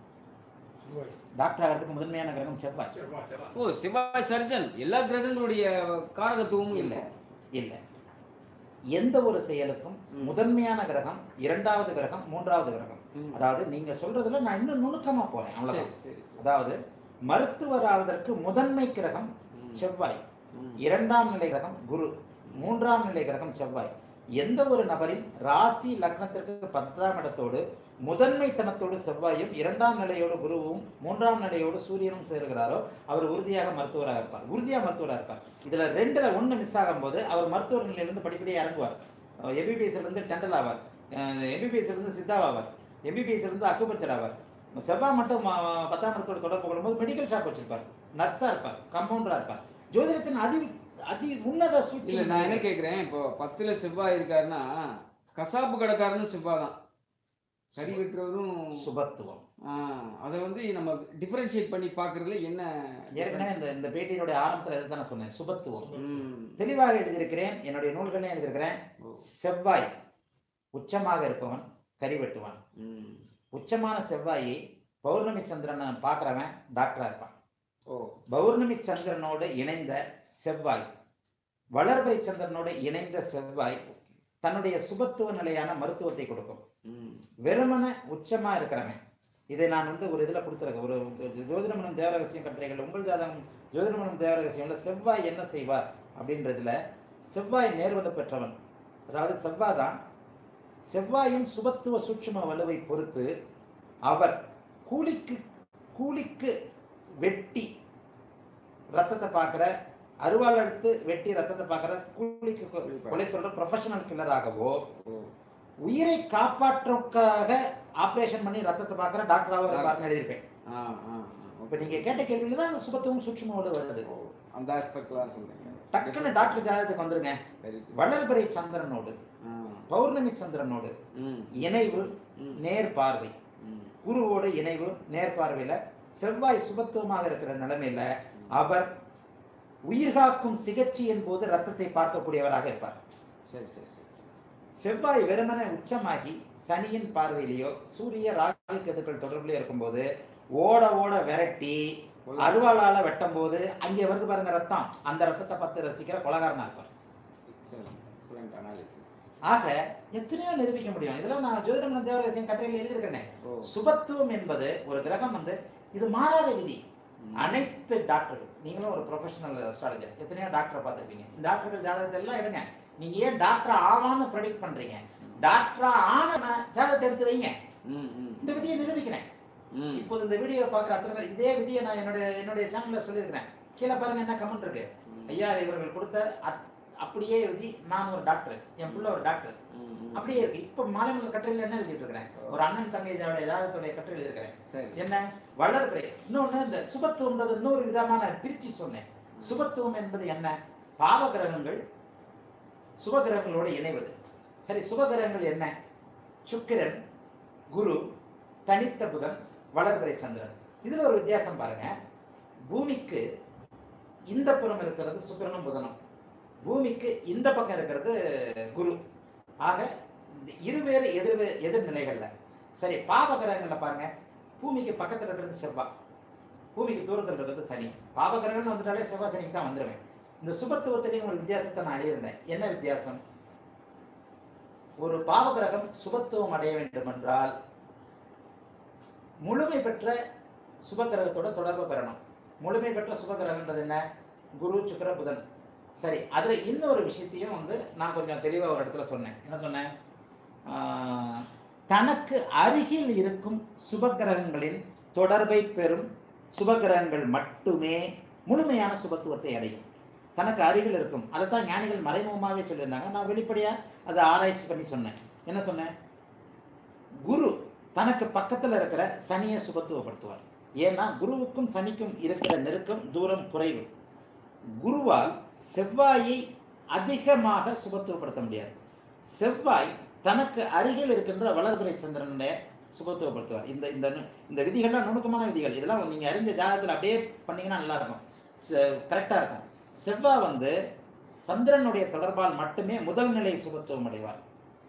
C: செவ்வாய்
B: டாக்டர் ஆகிறதுக்கு முதன்மையான கிரகம் செவ்வாய்
C: செவ்வாய் செவ்வாய்
A: ஓ செவ்வாய் சர்ஜன் எல்லா கிரகங்களுடைய காரகத்துவமும்
B: இல்ல.
A: இல்லை
B: இல்லை எந்த ஒரு செயலுக்கும்
A: ம்.
B: முதன்மையான கிரகம் இரண்டாவது கிரகம் மூன்றாவது கிரகம்
A: ம்.
B: அதாவது நீங்க சொல்றதுல நான் இன்னும் நுணுக்கமா போறேன்
A: சரி
B: அவ்வளவுதான்
A: சரி சரி.
B: அதாவது மருத்துவர் ஆவதற்கு முதன்மை கிரகம்
A: ம்.
B: செவ்வாய்
A: ம்.
B: இரண்டாம் நிலை கிரகம் குரு மூன்றாம் நிலை கிரகம் செவ்வாய் எந்த ஒரு நபரின் ராசி லக்னத்திற்கு பத்தாம் இடத்தோடு முதன்மைத்தனத்தோடு செவ்வாயும் இரண்டாம் நிலையோடு குருவும் மூன்றாம் நிலையோடு சூரியனும் சேருகிறாரோ அவர் உறுதியாக மருத்துவராக இருப்பார் உறுதியாக மருத்துவராக இருப்பார் இதுல ரெண்டுல ஒண்ணு மிஸ் ஆகும்போது அவர் மருத்துவர் நிலையிலிருந்து படிப்படியாக இறங்குவார் எம்பிபிஎஸ்ல இருந்து டெண்டல் ஆவார் எம்பிபிஎஸ்ல இருந்து சித்தாவாவார் எம்பிபிஎஸ் இருந்து அக்குபஞ்சர் ஆவார் செவ்வாய் மட்டும் ம- பத்தாம் இடத்தோட தொடர்பு கொள்ளும்போது மெடிக்கல் ஷாப் வச்சிருப்பார் நர்ஸா இருப்பார் கம்பவுண்டரா இருப்பார் ஜோதிடத்தின் அதி அதி உன்னத
A: இல்ல நான் என்ன
B: சூழ்ச்சி
A: கேக்குறேன் இப்போ பத்துல செவ்வாய் இருக்காருன்னா கசாப்பு கடைக்காரனும் செவ்வாய் தான் கறி வெட்டுறவரும்
B: சுபத்துவம்
A: ஆ, அதை வந்து நம்ம டிஃபரன்ஷியேட் பண்ணி பார்க்கறதுல என்ன
B: ஏற்கனவே இந்த இந்த பேட்டியினுடைய ஆரம்பத்துல இதை நான் சொன்னேன் சுபத்துவம்
A: ம்,
B: தெளிவாக எழுதியிருக்கிறேன் என்னுடைய நூல்களையும் எழுதியிருக்கிறேன்
A: ஓ,
B: செவ்வாய் உச்சமாக இருப்பவன் கறி வெட்டுவான்
A: ம்,
B: உச்சமான செவ்வாயை பௌர்ணமி சந்திரனை பார்க்குறவன் டாக்டரா இருப்பான்
A: ஓ
B: பௌர்ணமி சந்திரனோடு இணைந்த செவ்வாய் வளர்பறை சந்திரனோடு இணைந்த செவ்வாய் தன்னுடைய சுபத்துவ நிலையான மருத்துவத்தை கொடுக்கும்
A: ம்,
B: வெறுமன உச்சமா இருக்கிறவன் இதை நான் வந்து ஒரு இதில் கொடுத்துருக்கேன் ஒரு ஜோதிடமனம் தேவரகசியம் கட்டுரைகள் உங்கள் ஜாதகம் ஜோதிடமனம் தேவரகசியம்ல செவ்வாய் என்ன செய்வார் அப்படின்றதுல செவ்வாய் நேர்வலை பெற்றவன் அதாவது செவ்வாய் தான் செவ்வாயின் சுபத்துவ சூட்சும வலுவை பொறுத்து அவர் கூலிக்கு கூலிக்கு வெட்டி ரத்தத்தை பார்க்குற அருவாள் எடுத்து வெட்டி ரத்தத்தை பார்க்குற கூலிக்கு கொ- கொலை சொல்ற ப்ரொஃபஷனல் கில்லராகவோ
A: ஓ
B: உயிரை காப்பாற்றுறதுக்காக ஆபரேஷன் பண்ணி ரத்தத்தை பார்க்குற டாக்டராக இருப்பாருன்னு எழுதியிருப்பேன்
A: ஆ ஆ
B: இப்போ நீங்க கேட்ட கேள்வியில தான் அந்த சுபத்துவம் சூட்சுமோடு வருது
A: ஓ அந்த ஆஸ்பெக்ட்லாம் சொல்றீங்க
B: டக்குன்னு டாக்டர் ஜாதகத்துக்கு வந்துருங்க
A: வெரி
B: வளர்பிறை சந்திரனோடு
A: ஆ
B: பௌர்ணமி சந்திரனோடு
A: ம்
B: இணைவு
A: ம்
B: நேர் பார்வை
A: ம்
B: குருவோடு இணைவு நேர் பார்வையில செவ்வாய் சுபத்துவமாக இருக்கிற நிலைமையில அவர் உயிர்காக்கும் சிகிச்சையின் போது ரத்தத்தை பார்க்கக்கூடியவராக இருப்பார்
A: சரி சரி சரி சரி
B: செவ்வாய் வெறுமனே உச்சமாகி சனியின் பார்வையிலேயோ சூரிய ராகு கெதுக்கள் தொடர்புலயோ இருக்கும்போது ஓட ஓட விரட்டி அருவாளால வெட்டும் போது அங்கே வருது பாருங்க ரத்தம் அந்த ரத்தத்தை பார்த்து ரசிக்கிற கொலகாரனா இருப்பார்
A: எக்ஸலண்ட் எக்ஸலண்ட் அனாலிசிஸ்
B: ஆக எத்தனையோ நிரூபிக்க முடியும் இதெல்லாம் நான் ஜோதிடம் தேவரகசியம் கட்டுரையில் எழுதியிருக்கேனே
A: ஓ
B: சுபத்துவம் என்பது ஒரு கிரகம் வந்து இது மாறாத விதி
A: ம்.
B: அனைத்து டாக்டர்கள் நீங்களும் ஒரு ப்ரொஃபஷனல் அஸ்ட்ராலஜர் எத்தனையோ டாக்டரை பார்த்துருப்பீங்க இந்த டாக்டர்கள் ஜாதகத்தை எல்லாம் எடுங்க நீங்க ஏன் டாக்டர் ஆவான்னு ப்ரெடிக்ட் பண்றீங்க டாக்டரா ஆன ஜாதகத்தை எடுத்து வைங்க
A: ம் ம்
B: இந்த விதியை நிரூபிக்கிறேன்
A: ம்
B: இப்போது இந்த வீடியோ பார்க்குற அத்தனை பேர் இதே விதியை நான் என்னுடைய என்னுடைய சேனல்ல சொல்லியிருக்கிறேன் கீழே பாருங்க என்ன கமெண்ட் இருக்கு
A: ம்.
B: ஐயா இவர்கள் கொடுத்த அத்- அப்படியே விதி நான் ஒரு டாக்டர் என் புள்ள ஒரு டாக்டர்
A: ம், ம்.
B: அப்படியே இருக்கு இப்போ மாநில கட்டுரையில் என்ன எழுதிட்டு இருக்கிறேன் ஒரு அண்ணன் தங்கையோட ஜாதகத்துடைய கட்டுரை எழுதியிருக்கிறேன்
A: சரி
B: என்ன வளர்பிறை இன்னொன்னு இந்த சுபத்துவம்ன்றது இன்னொரு விதமான பிரிச்சு சொன்னேன் சுபத்துவம் என்பது என்ன பாவ கிரகங்கள் சுபகிரகங்களோடு இணைவது சரி சுபகிரகங்கள் என்ன சுக்கிரன் குரு தனித்த புதன் வளர்பிறை சந்திரன் இதுல ஒரு வித்தியாசம் பாருங்க பூமிக்கு இந்த புறம் இருக்கிறது சுக்கிரனும் புதனும் பூமிக்கு இந்த பக்கம் இருக்கிறது குரு ஆக இந்த இருவேறு எதிர் எதிர்நிலைகள்ல சரி பாவ கிரகங்கள்ல பாருங்க பூமிக்கு பக்கத்துல இருக்கிறது செவ்வாய் பூமிக்கு தூரத்தில் இருக்கிறது சனி பாவ கிரகம்னு வந்துட்டாலே செவ்வாய் சனிக்கு தான் வந்துடுவேன் இந்த சுபத்துவத்திலையும் ஒரு வித்தியாசத்தை நான் எழுதியிருந்தேன் என்ன வித்தியாசம் ஒரு பாவ கிரகம் சுபத்துவம் அடைய வேண்டும் என்றால் முழுமை பெற்ற சுபகிரகத்தோட தொடர்பு பெறணும் முழுமை பெற்ற சுபகிரகன்றது என்ன குரு சுக்கிர புதன் சரி அதுல இன்னொரு விஷயத்தையும் வந்து நான் கொஞ்சம் தெளிவா ஒரு இடத்துல சொன்னேன் என்ன சொன்னேன் ஆஹ், தனக்கு அருகில் இருக்கும் சுபகிரகங்களின் தொடர்பை பெறும் சுபகிரகங்கள் மட்டுமே முழுமையான சுபத்துவத்தை அடையும் தனக்கு அருகில் இருக்கும் அதைத்தான் ஞானிகள் மறைமுகமாகவே சொல்லியிருந்தாங்க நான் வெளிப்படையா அதை ஆராய்ச்சி பண்ணி சொன்னேன் என்ன சொன்னேன் குரு தனக்கு பக்கத்துல இருக்கிற சனியை சுபத்துவப்படுத்துவார் ஏன்னா குருவுக்கும் சனிக்கும் இருக்கிற நெருக்கம் தூரம் குறைவு குருவால் செவ்வாயை அதிகமாக சுபத்துவப்படுத்த முடியாது செவ்வாய் தனக்கு அருகில் இருக்கின்ற வளர்பிறை சந்திரனுடைய சுபத்துவப்படுத்துவார் இந்த இந்த நு- இந்த விதிகள்லாம் நுணுக்கமான விதிகள் இதெல்லாம் நீங்க அறிஞ்ச ஜாதகத்தில் அப்படியே பண்ணீங்கன்னா நல்லா இருக்கும் கரெக்டாக இருக்கும் செவ்வாய் வந்து சந்திரனுடைய தொடர்பால் மட்டுமே முதல் நிலை சுபத்துவம் அடைவார்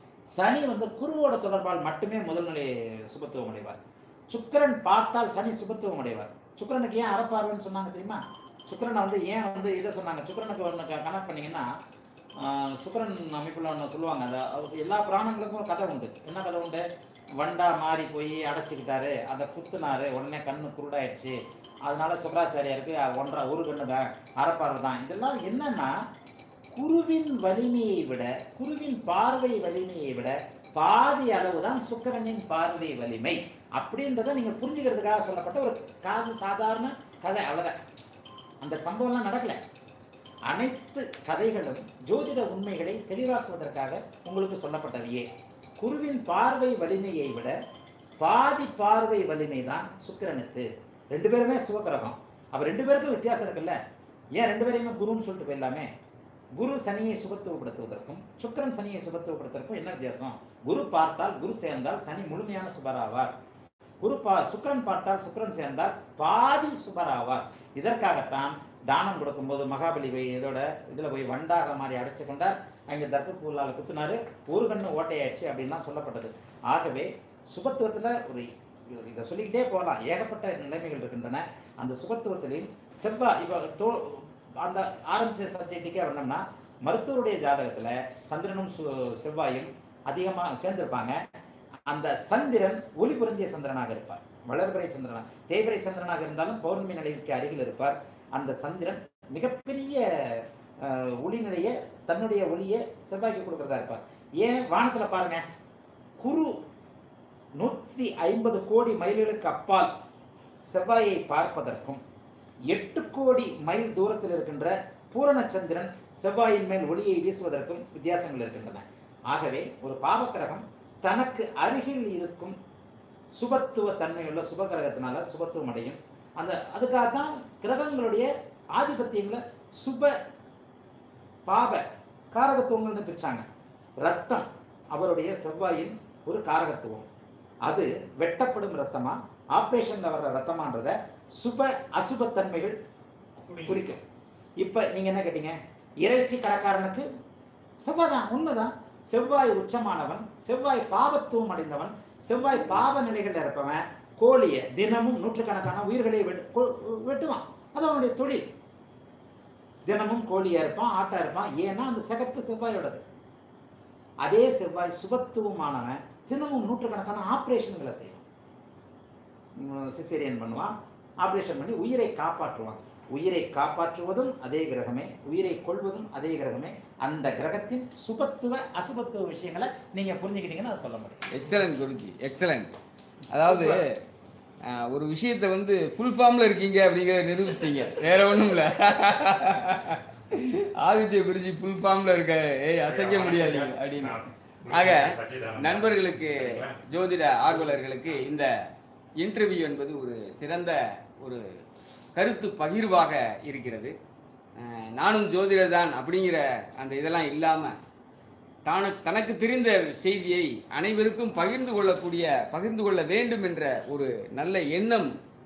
B: சனி வந்து குருவோட தொடர்பால் மட்டுமே முதல் நிலை சுபத்துவம் அடைவார் சுக்கிரன் பார்த்தால் சனி சுபத்துவம் அடைவார் சுக்கிரனுக்கு ஏன் அறப்பார்வைன்னு சொன்னாங்க தெரியுமா சுக்கிரனை வந்து ஏன் வந்து இதை சொன்னாங்க சுக்கிரனுக்கு ஒன்று கனெக்ட் பண்ணீங்கன்னா ஆஹ், சுக்கிரன் அமைப்பில் ஒன்று சொல்லுவாங்க அந்த அவருக்கு எல்லா பிராணங்களுக்கும் ஒரு கதை உண்டு என்ன கதை உண்டு வண்டா மாறி போய் அடைச்சிக்கிட்டாரு அதை குத்துனாரு உடனே கண்ணு குருடாயிடுச்சு அதனால சுக்கராச்சாரியாருக்கு ஒன்றரை ஒரு கண்ணு தான் அறப்பார்வை தான் இதெல்லாம் என்னன்னா குருவின் வலிமையை விட குருவின் பார்வை வலிமையை விட பாதி அளவு தான் சுக்கிரனின் பார்வை வலிமை அப்படின்றத நீங்க புரிஞ்சுக்கிறதுக்காக சொல்லப்பட்ட ஒரு காது சாதாரண கதை அவ்வளவுதான் அந்த சம்பவம்லாம் நடக்கல அனைத்து கதைகளும் ஜோதிட உண்மைகளை தெளிவாக்குவதற்காக உங்களுக்கு சொல்லப்பட்டவையே குருவின் பார்வை வலிமையை விட பாதி பார்வை வலிமை தான் சுக்கிரனுக்கு ரெண்டு பேருமே சிவகிரகம் அப்ப ரெண்டு பேருக்கும் வித்தியாசம் இருக்குல்ல ஏன் ரெண்டு பேரையுமே குருன்னு சொல்லிட்டு போயிடலாமே குரு சனியை சுபத்துவப்படுத்துவதற்கும் சுக்கிரன் சனியை சுபத்துவப்படுத்துவதற்கும் என்ன வித்தியாசம் குரு பார்த்தால் குரு சேர்ந்தால் சனி முழுமையான சுபராவார் குரு பா சுக்கிரன் பார்த்தால் சுக்கிரன் சேர்ந்தால் பாதி சுபராவார் இதற்காகத்தான் தானம் கொடுக்கும்போது மகாபலி போய் இதோட இதில் போய் வண்டாக மாறி அடைச்சு கொண்டார் அங்கே தர்ப்புல்லால் குத்துனாரு ஒரு கண்ணு ஓட்டையாச்சு அப்படின்லாம் சொல்லப்பட்டது ஆகவே சுபத்துவத்தில் ஒரு இதை சொல்லிக்கிட்டே போகலாம் ஏகப்பட்ட நிலைமைகள் இருக்கின்றன அந்த சுபத்துவத்திலையும் செவ்வாய் இப்போ தோ அந்த ஆரம்பிச்ச சப்ஜெக்ட்டுக்கே வந்தோம்னா மருத்துவருடைய ஜாதகத்தில் சந்திரனும் சு- செவ்வாயும் அதிகமாக சேர்ந்திருப்பாங்க அந்த சந்திரன் ஒளி பொருந்திய சந்திரனாக இருப்பார் வளர்பிறை சந்திரனா தேய்பிறை சந்திரனாக இருந்தாலும் பௌர்ணமி நிலைக்கு அருகில் இருப்பார் அந்த சந்திரன் மிகப்பெரிய அஹ், ஒளி நிலையை தன்னுடைய ஒளியை செவ்வாய்க்கு கொடுக்கறதா இருப்பார் ஏன் வானத்துல பாருங்க குரு நூற்றி ஐம்பது கோடி மைல்களுக்கு அப்பால் செவ்வாயை பார்ப்பதற்கும் எட்டு கோடி மைல் தூரத்தில் இருக்கின்ற பூரணச்சந்திரன் செவ்வாயின் மேல் ஒளியை வீசுவதற்கும் வித்தியாசங்கள் இருக்கின்றன ஆகவே ஒரு பாவக்கிரகம் தனக்கு அருகில் இருக்கும் சுபத்துவ தன்மையுள்ள சுப கிரகத்தினால சுபத்துவம் அடையும் அந்த அதுக்காக தான் கிரகங்களுடைய ஆதிபத்தியங்களை சுப பாப காரகத்துவங்கள்னு பிரிச்சாங்க ரத்தம் அவருடைய செவ்வாயின் ஒரு காரகத்துவம் அது வெட்டப்படும் ரத்தமா ஆப்ரேஷன்ல வர்ற ரத்தமான்றத சுப அசுபத்தன்மைகள் குறிக்கும் இப்ப நீங்க என்ன கேட்டீங்க இறைச்சி கடைக்காரனுக்கு செவ்வாய் தான் உண்மைதான் செவ்வாய் உச்சமானவன் செவ்வாய் பாவத்துவம் அடைந்தவன் செவ்வாய் பாவ நிலைகள்ல இருப்பவன் கோழியை தினமும் நூற்றுக்கணக்கான உயிர்களை வெட்டு- கொ- வெட்டுவான் அது அவனுடைய தொழில் தினமும் கோழியா இருப்பான் ஆட்டா இருப்பான் ஏன்னா அந்த சிகப்பு செவ்வாயோடது அதே செவ்வாய் சுபத்துவமானவன் தினமும் நூற்றுக்கணக்கான ஆப்ரேஷன்களை செய்வான் சிசேரியன் பண்ணுவான் ஆப்ரேஷன் பண்ணி உயிரை காப்பாற்றுவான் உயிரை காப்பாற்றுவதும் அதே கிரகமே உயிரை கொள்வதும் அதே கிரகமே அந்த கிரகத்தின் சுபத்துவ அசுபத்துவ விஷயங்களை நீங்க புரிஞ்சுக்கிட்டீங்கன்னா அதை சொல்ல முடியும்
A: எக்ஸலண்ட் குருஜி எக்ஸலண்ட் அதாவது அஹ், ஒரு விஷயத்தை வந்து ஃபுல் ஃபார்ம்ல இருக்கீங்க அப்படிங்கிறத நிரூபிச்சிங்க வேற ஒண்ணும் இல்ல ஆதித்ய குருஜி ஃபுல் ஃபார்ம்ல இருக்க ஏய் அசைக்க முடியாது அப்படின்னு ஆக நண்பர்களுக்கு ஜோதிட ஆர்வலர்களுக்கு இந்த இன்டர்வியூ என்பது ஒரு சிறந்த ஒரு கருத்து பகிர்வாக இருக்கிறது அஹ், நானும் ஜோதிடர் தான் அப்படிங்கிற அந்த இதெல்லாம் இல்லாமல் தான தனக்கு தெரிந்த செய்தியை அனைவருக்கும் பகிர்ந்து கொள்ளக்கூடிய பகிர்ந்து கொள்ள வேண்டும் என்ற ஒரு நல்ல எண்ணம்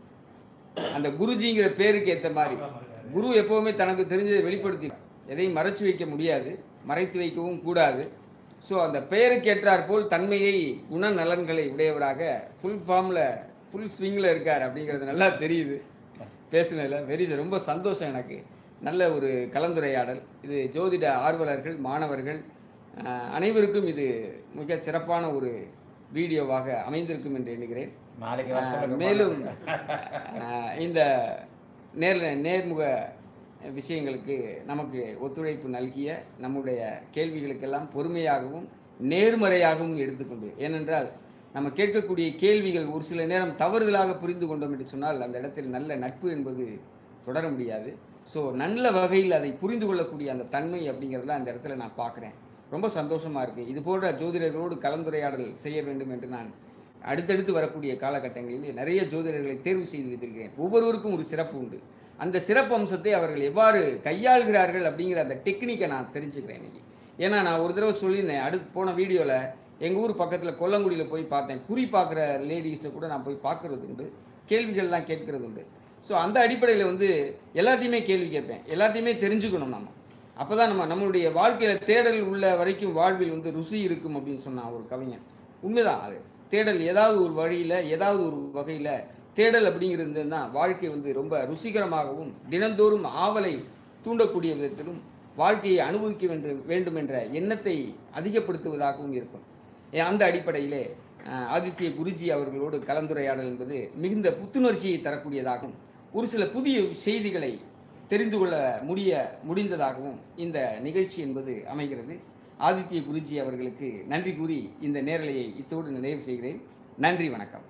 A: அந்த குருஜிங்கிற பேருக்கு ஏற்ற மாதிரி குரு எப்பவுமே தனக்கு தெரிஞ்சதை வெளிப்படுத்தி எதையும் மறைச்சு வைக்க முடியாது மறைத்து வைக்கவும் கூடாது ஸோ அந்த பெயருக்கு ஏற்றாற் போல் தன்மையை குணநலன்களை உடையவராக ஃபுல் ஃபார்மில் ஃபுல் ஸ்விங்கில் இருக்கார் அப்படிங்கிறது நல்லா தெரியுது பேசுனதில் வெரி ரொம்ப சந்தோஷம் எனக்கு நல்ல ஒரு கலந்துரையாடல் இது ஜோதிட ஆர்வலர்கள் மாணவர்கள் அஹ், அனைவருக்கும் இது மிக சிறப்பான ஒரு வீடியோவாக அமைந்திருக்கும் என்று எண்ணுகிறேன்
B: நாளைக்கு வர
A: அஹ்,
B: சொல்லுங்க
A: மேலும் அஹ், இந்த நேர் நேர்முக விஷயங்களுக்கு நமக்கு ஒத்துழைப்பு நல்கிய நம்முடைய கேள்விகளுக்கெல்லாம் பொறுமையாகவும் நேர்மறையாகவும் எடுத்துக்கொண்டு ஏனென்றால் நம்ம கேட்கக்கூடிய கேள்விகள் ஒரு சில நேரம் தவறுதலாக புரிந்து கொண்டோம் என்று சொன்னால் அந்த இடத்தில் நல்ல நட்பு என்பது தொடர முடியாது ஸோ நல்ல வகையில் அதை புரிந்து கொள்ளக்கூடிய அந்த தன்மை அப்படிங்கிறதுல அந்த இடத்துல நான் பார்க்குறேன் ரொம்ப சந்தோஷமாக இருக்குது இது போன்ற ஜோதிடர்களோடு கலந்துரையாடல் செய்ய வேண்டும் என்று நான் அடுத்தடுத்து வரக்கூடிய காலகட்டங்களில் நிறைய ஜோதிடர்களை தேர்வு செய்து வைத்திருக்கிறேன் ஒவ்வொருவருக்கும் ஒரு சிறப்பு உண்டு அந்த சிறப்பு அம்சத்தை அவர்கள் எவ்வாறு கையாள்கிறார்கள் அப்படிங்கிற அந்த டெக்னிக்கை நான் தெரிஞ்சுக்கிறேன் இன்னைக்கு ஏன்னா நான் ஒரு தடவை சொல்லியிருந்தேன் அடுத்து போன வீடியோவில் எங்கள் ஊர் பக்கத்தில் கொல்லங்குடியில் போய் பார்த்தேன் குறி பார்க்குற லேடிஸை கூட நான் போய் பார்க்கறது உண்டு கேள்விகள்லாம் கேட்கறது உண்டு ஸோ அந்த அடிப்படையில் வந்து எல்லாத்தையுமே கேள்வி கேட்பேன் எல்லாத்தையுமே தெரிஞ்சுக்கணும் நம்ம அப்போ தான் நம்ம நம்மளுடைய வாழ்க்கையில் தேடல் உள்ள வரைக்கும் வாழ்வில் வந்து ருசி இருக்கும் அப்படின்னு சொன்னான் ஒரு கவிஞன் உண்மைதான் அது தேடல் ஏதாவது ஒரு வழியில் ஏதாவது ஒரு வகையில் தேடல் அப்படிங்கிறது தான் வாழ்க்கை வந்து ரொம்ப ருசிகரமாகவும் தினந்தோறும் ஆவலை தூண்டக்கூடிய விதத்திலும் வாழ்க்கையை அனுபவிக்க வேண்டும் வேண்டும் என்ற எண்ணத்தை அதிகப்படுத்துவதாகவும் இருக்கும் ஏ, அந்த அடிப்படையிலே அஹ், ஆதித்ய குருஜி அவர்களோடு கலந்துரையாடல் என்பது மிகுந்த புத்துணர்ச்சியை தரக்கூடியதாகவும் ஒரு சில புதிய செய்திகளை தெரிந்து கொள்ள முடிய முடிந்ததாகவும் இந்த நிகழ்ச்சி என்பது அமைகிறது ஆதித்ய குருஜி அவர்களுக்கு நன்றி கூறி இந்த நேரலையை இத்தோடு நிறைவு செய்கிறேன் நன்றி வணக்கம்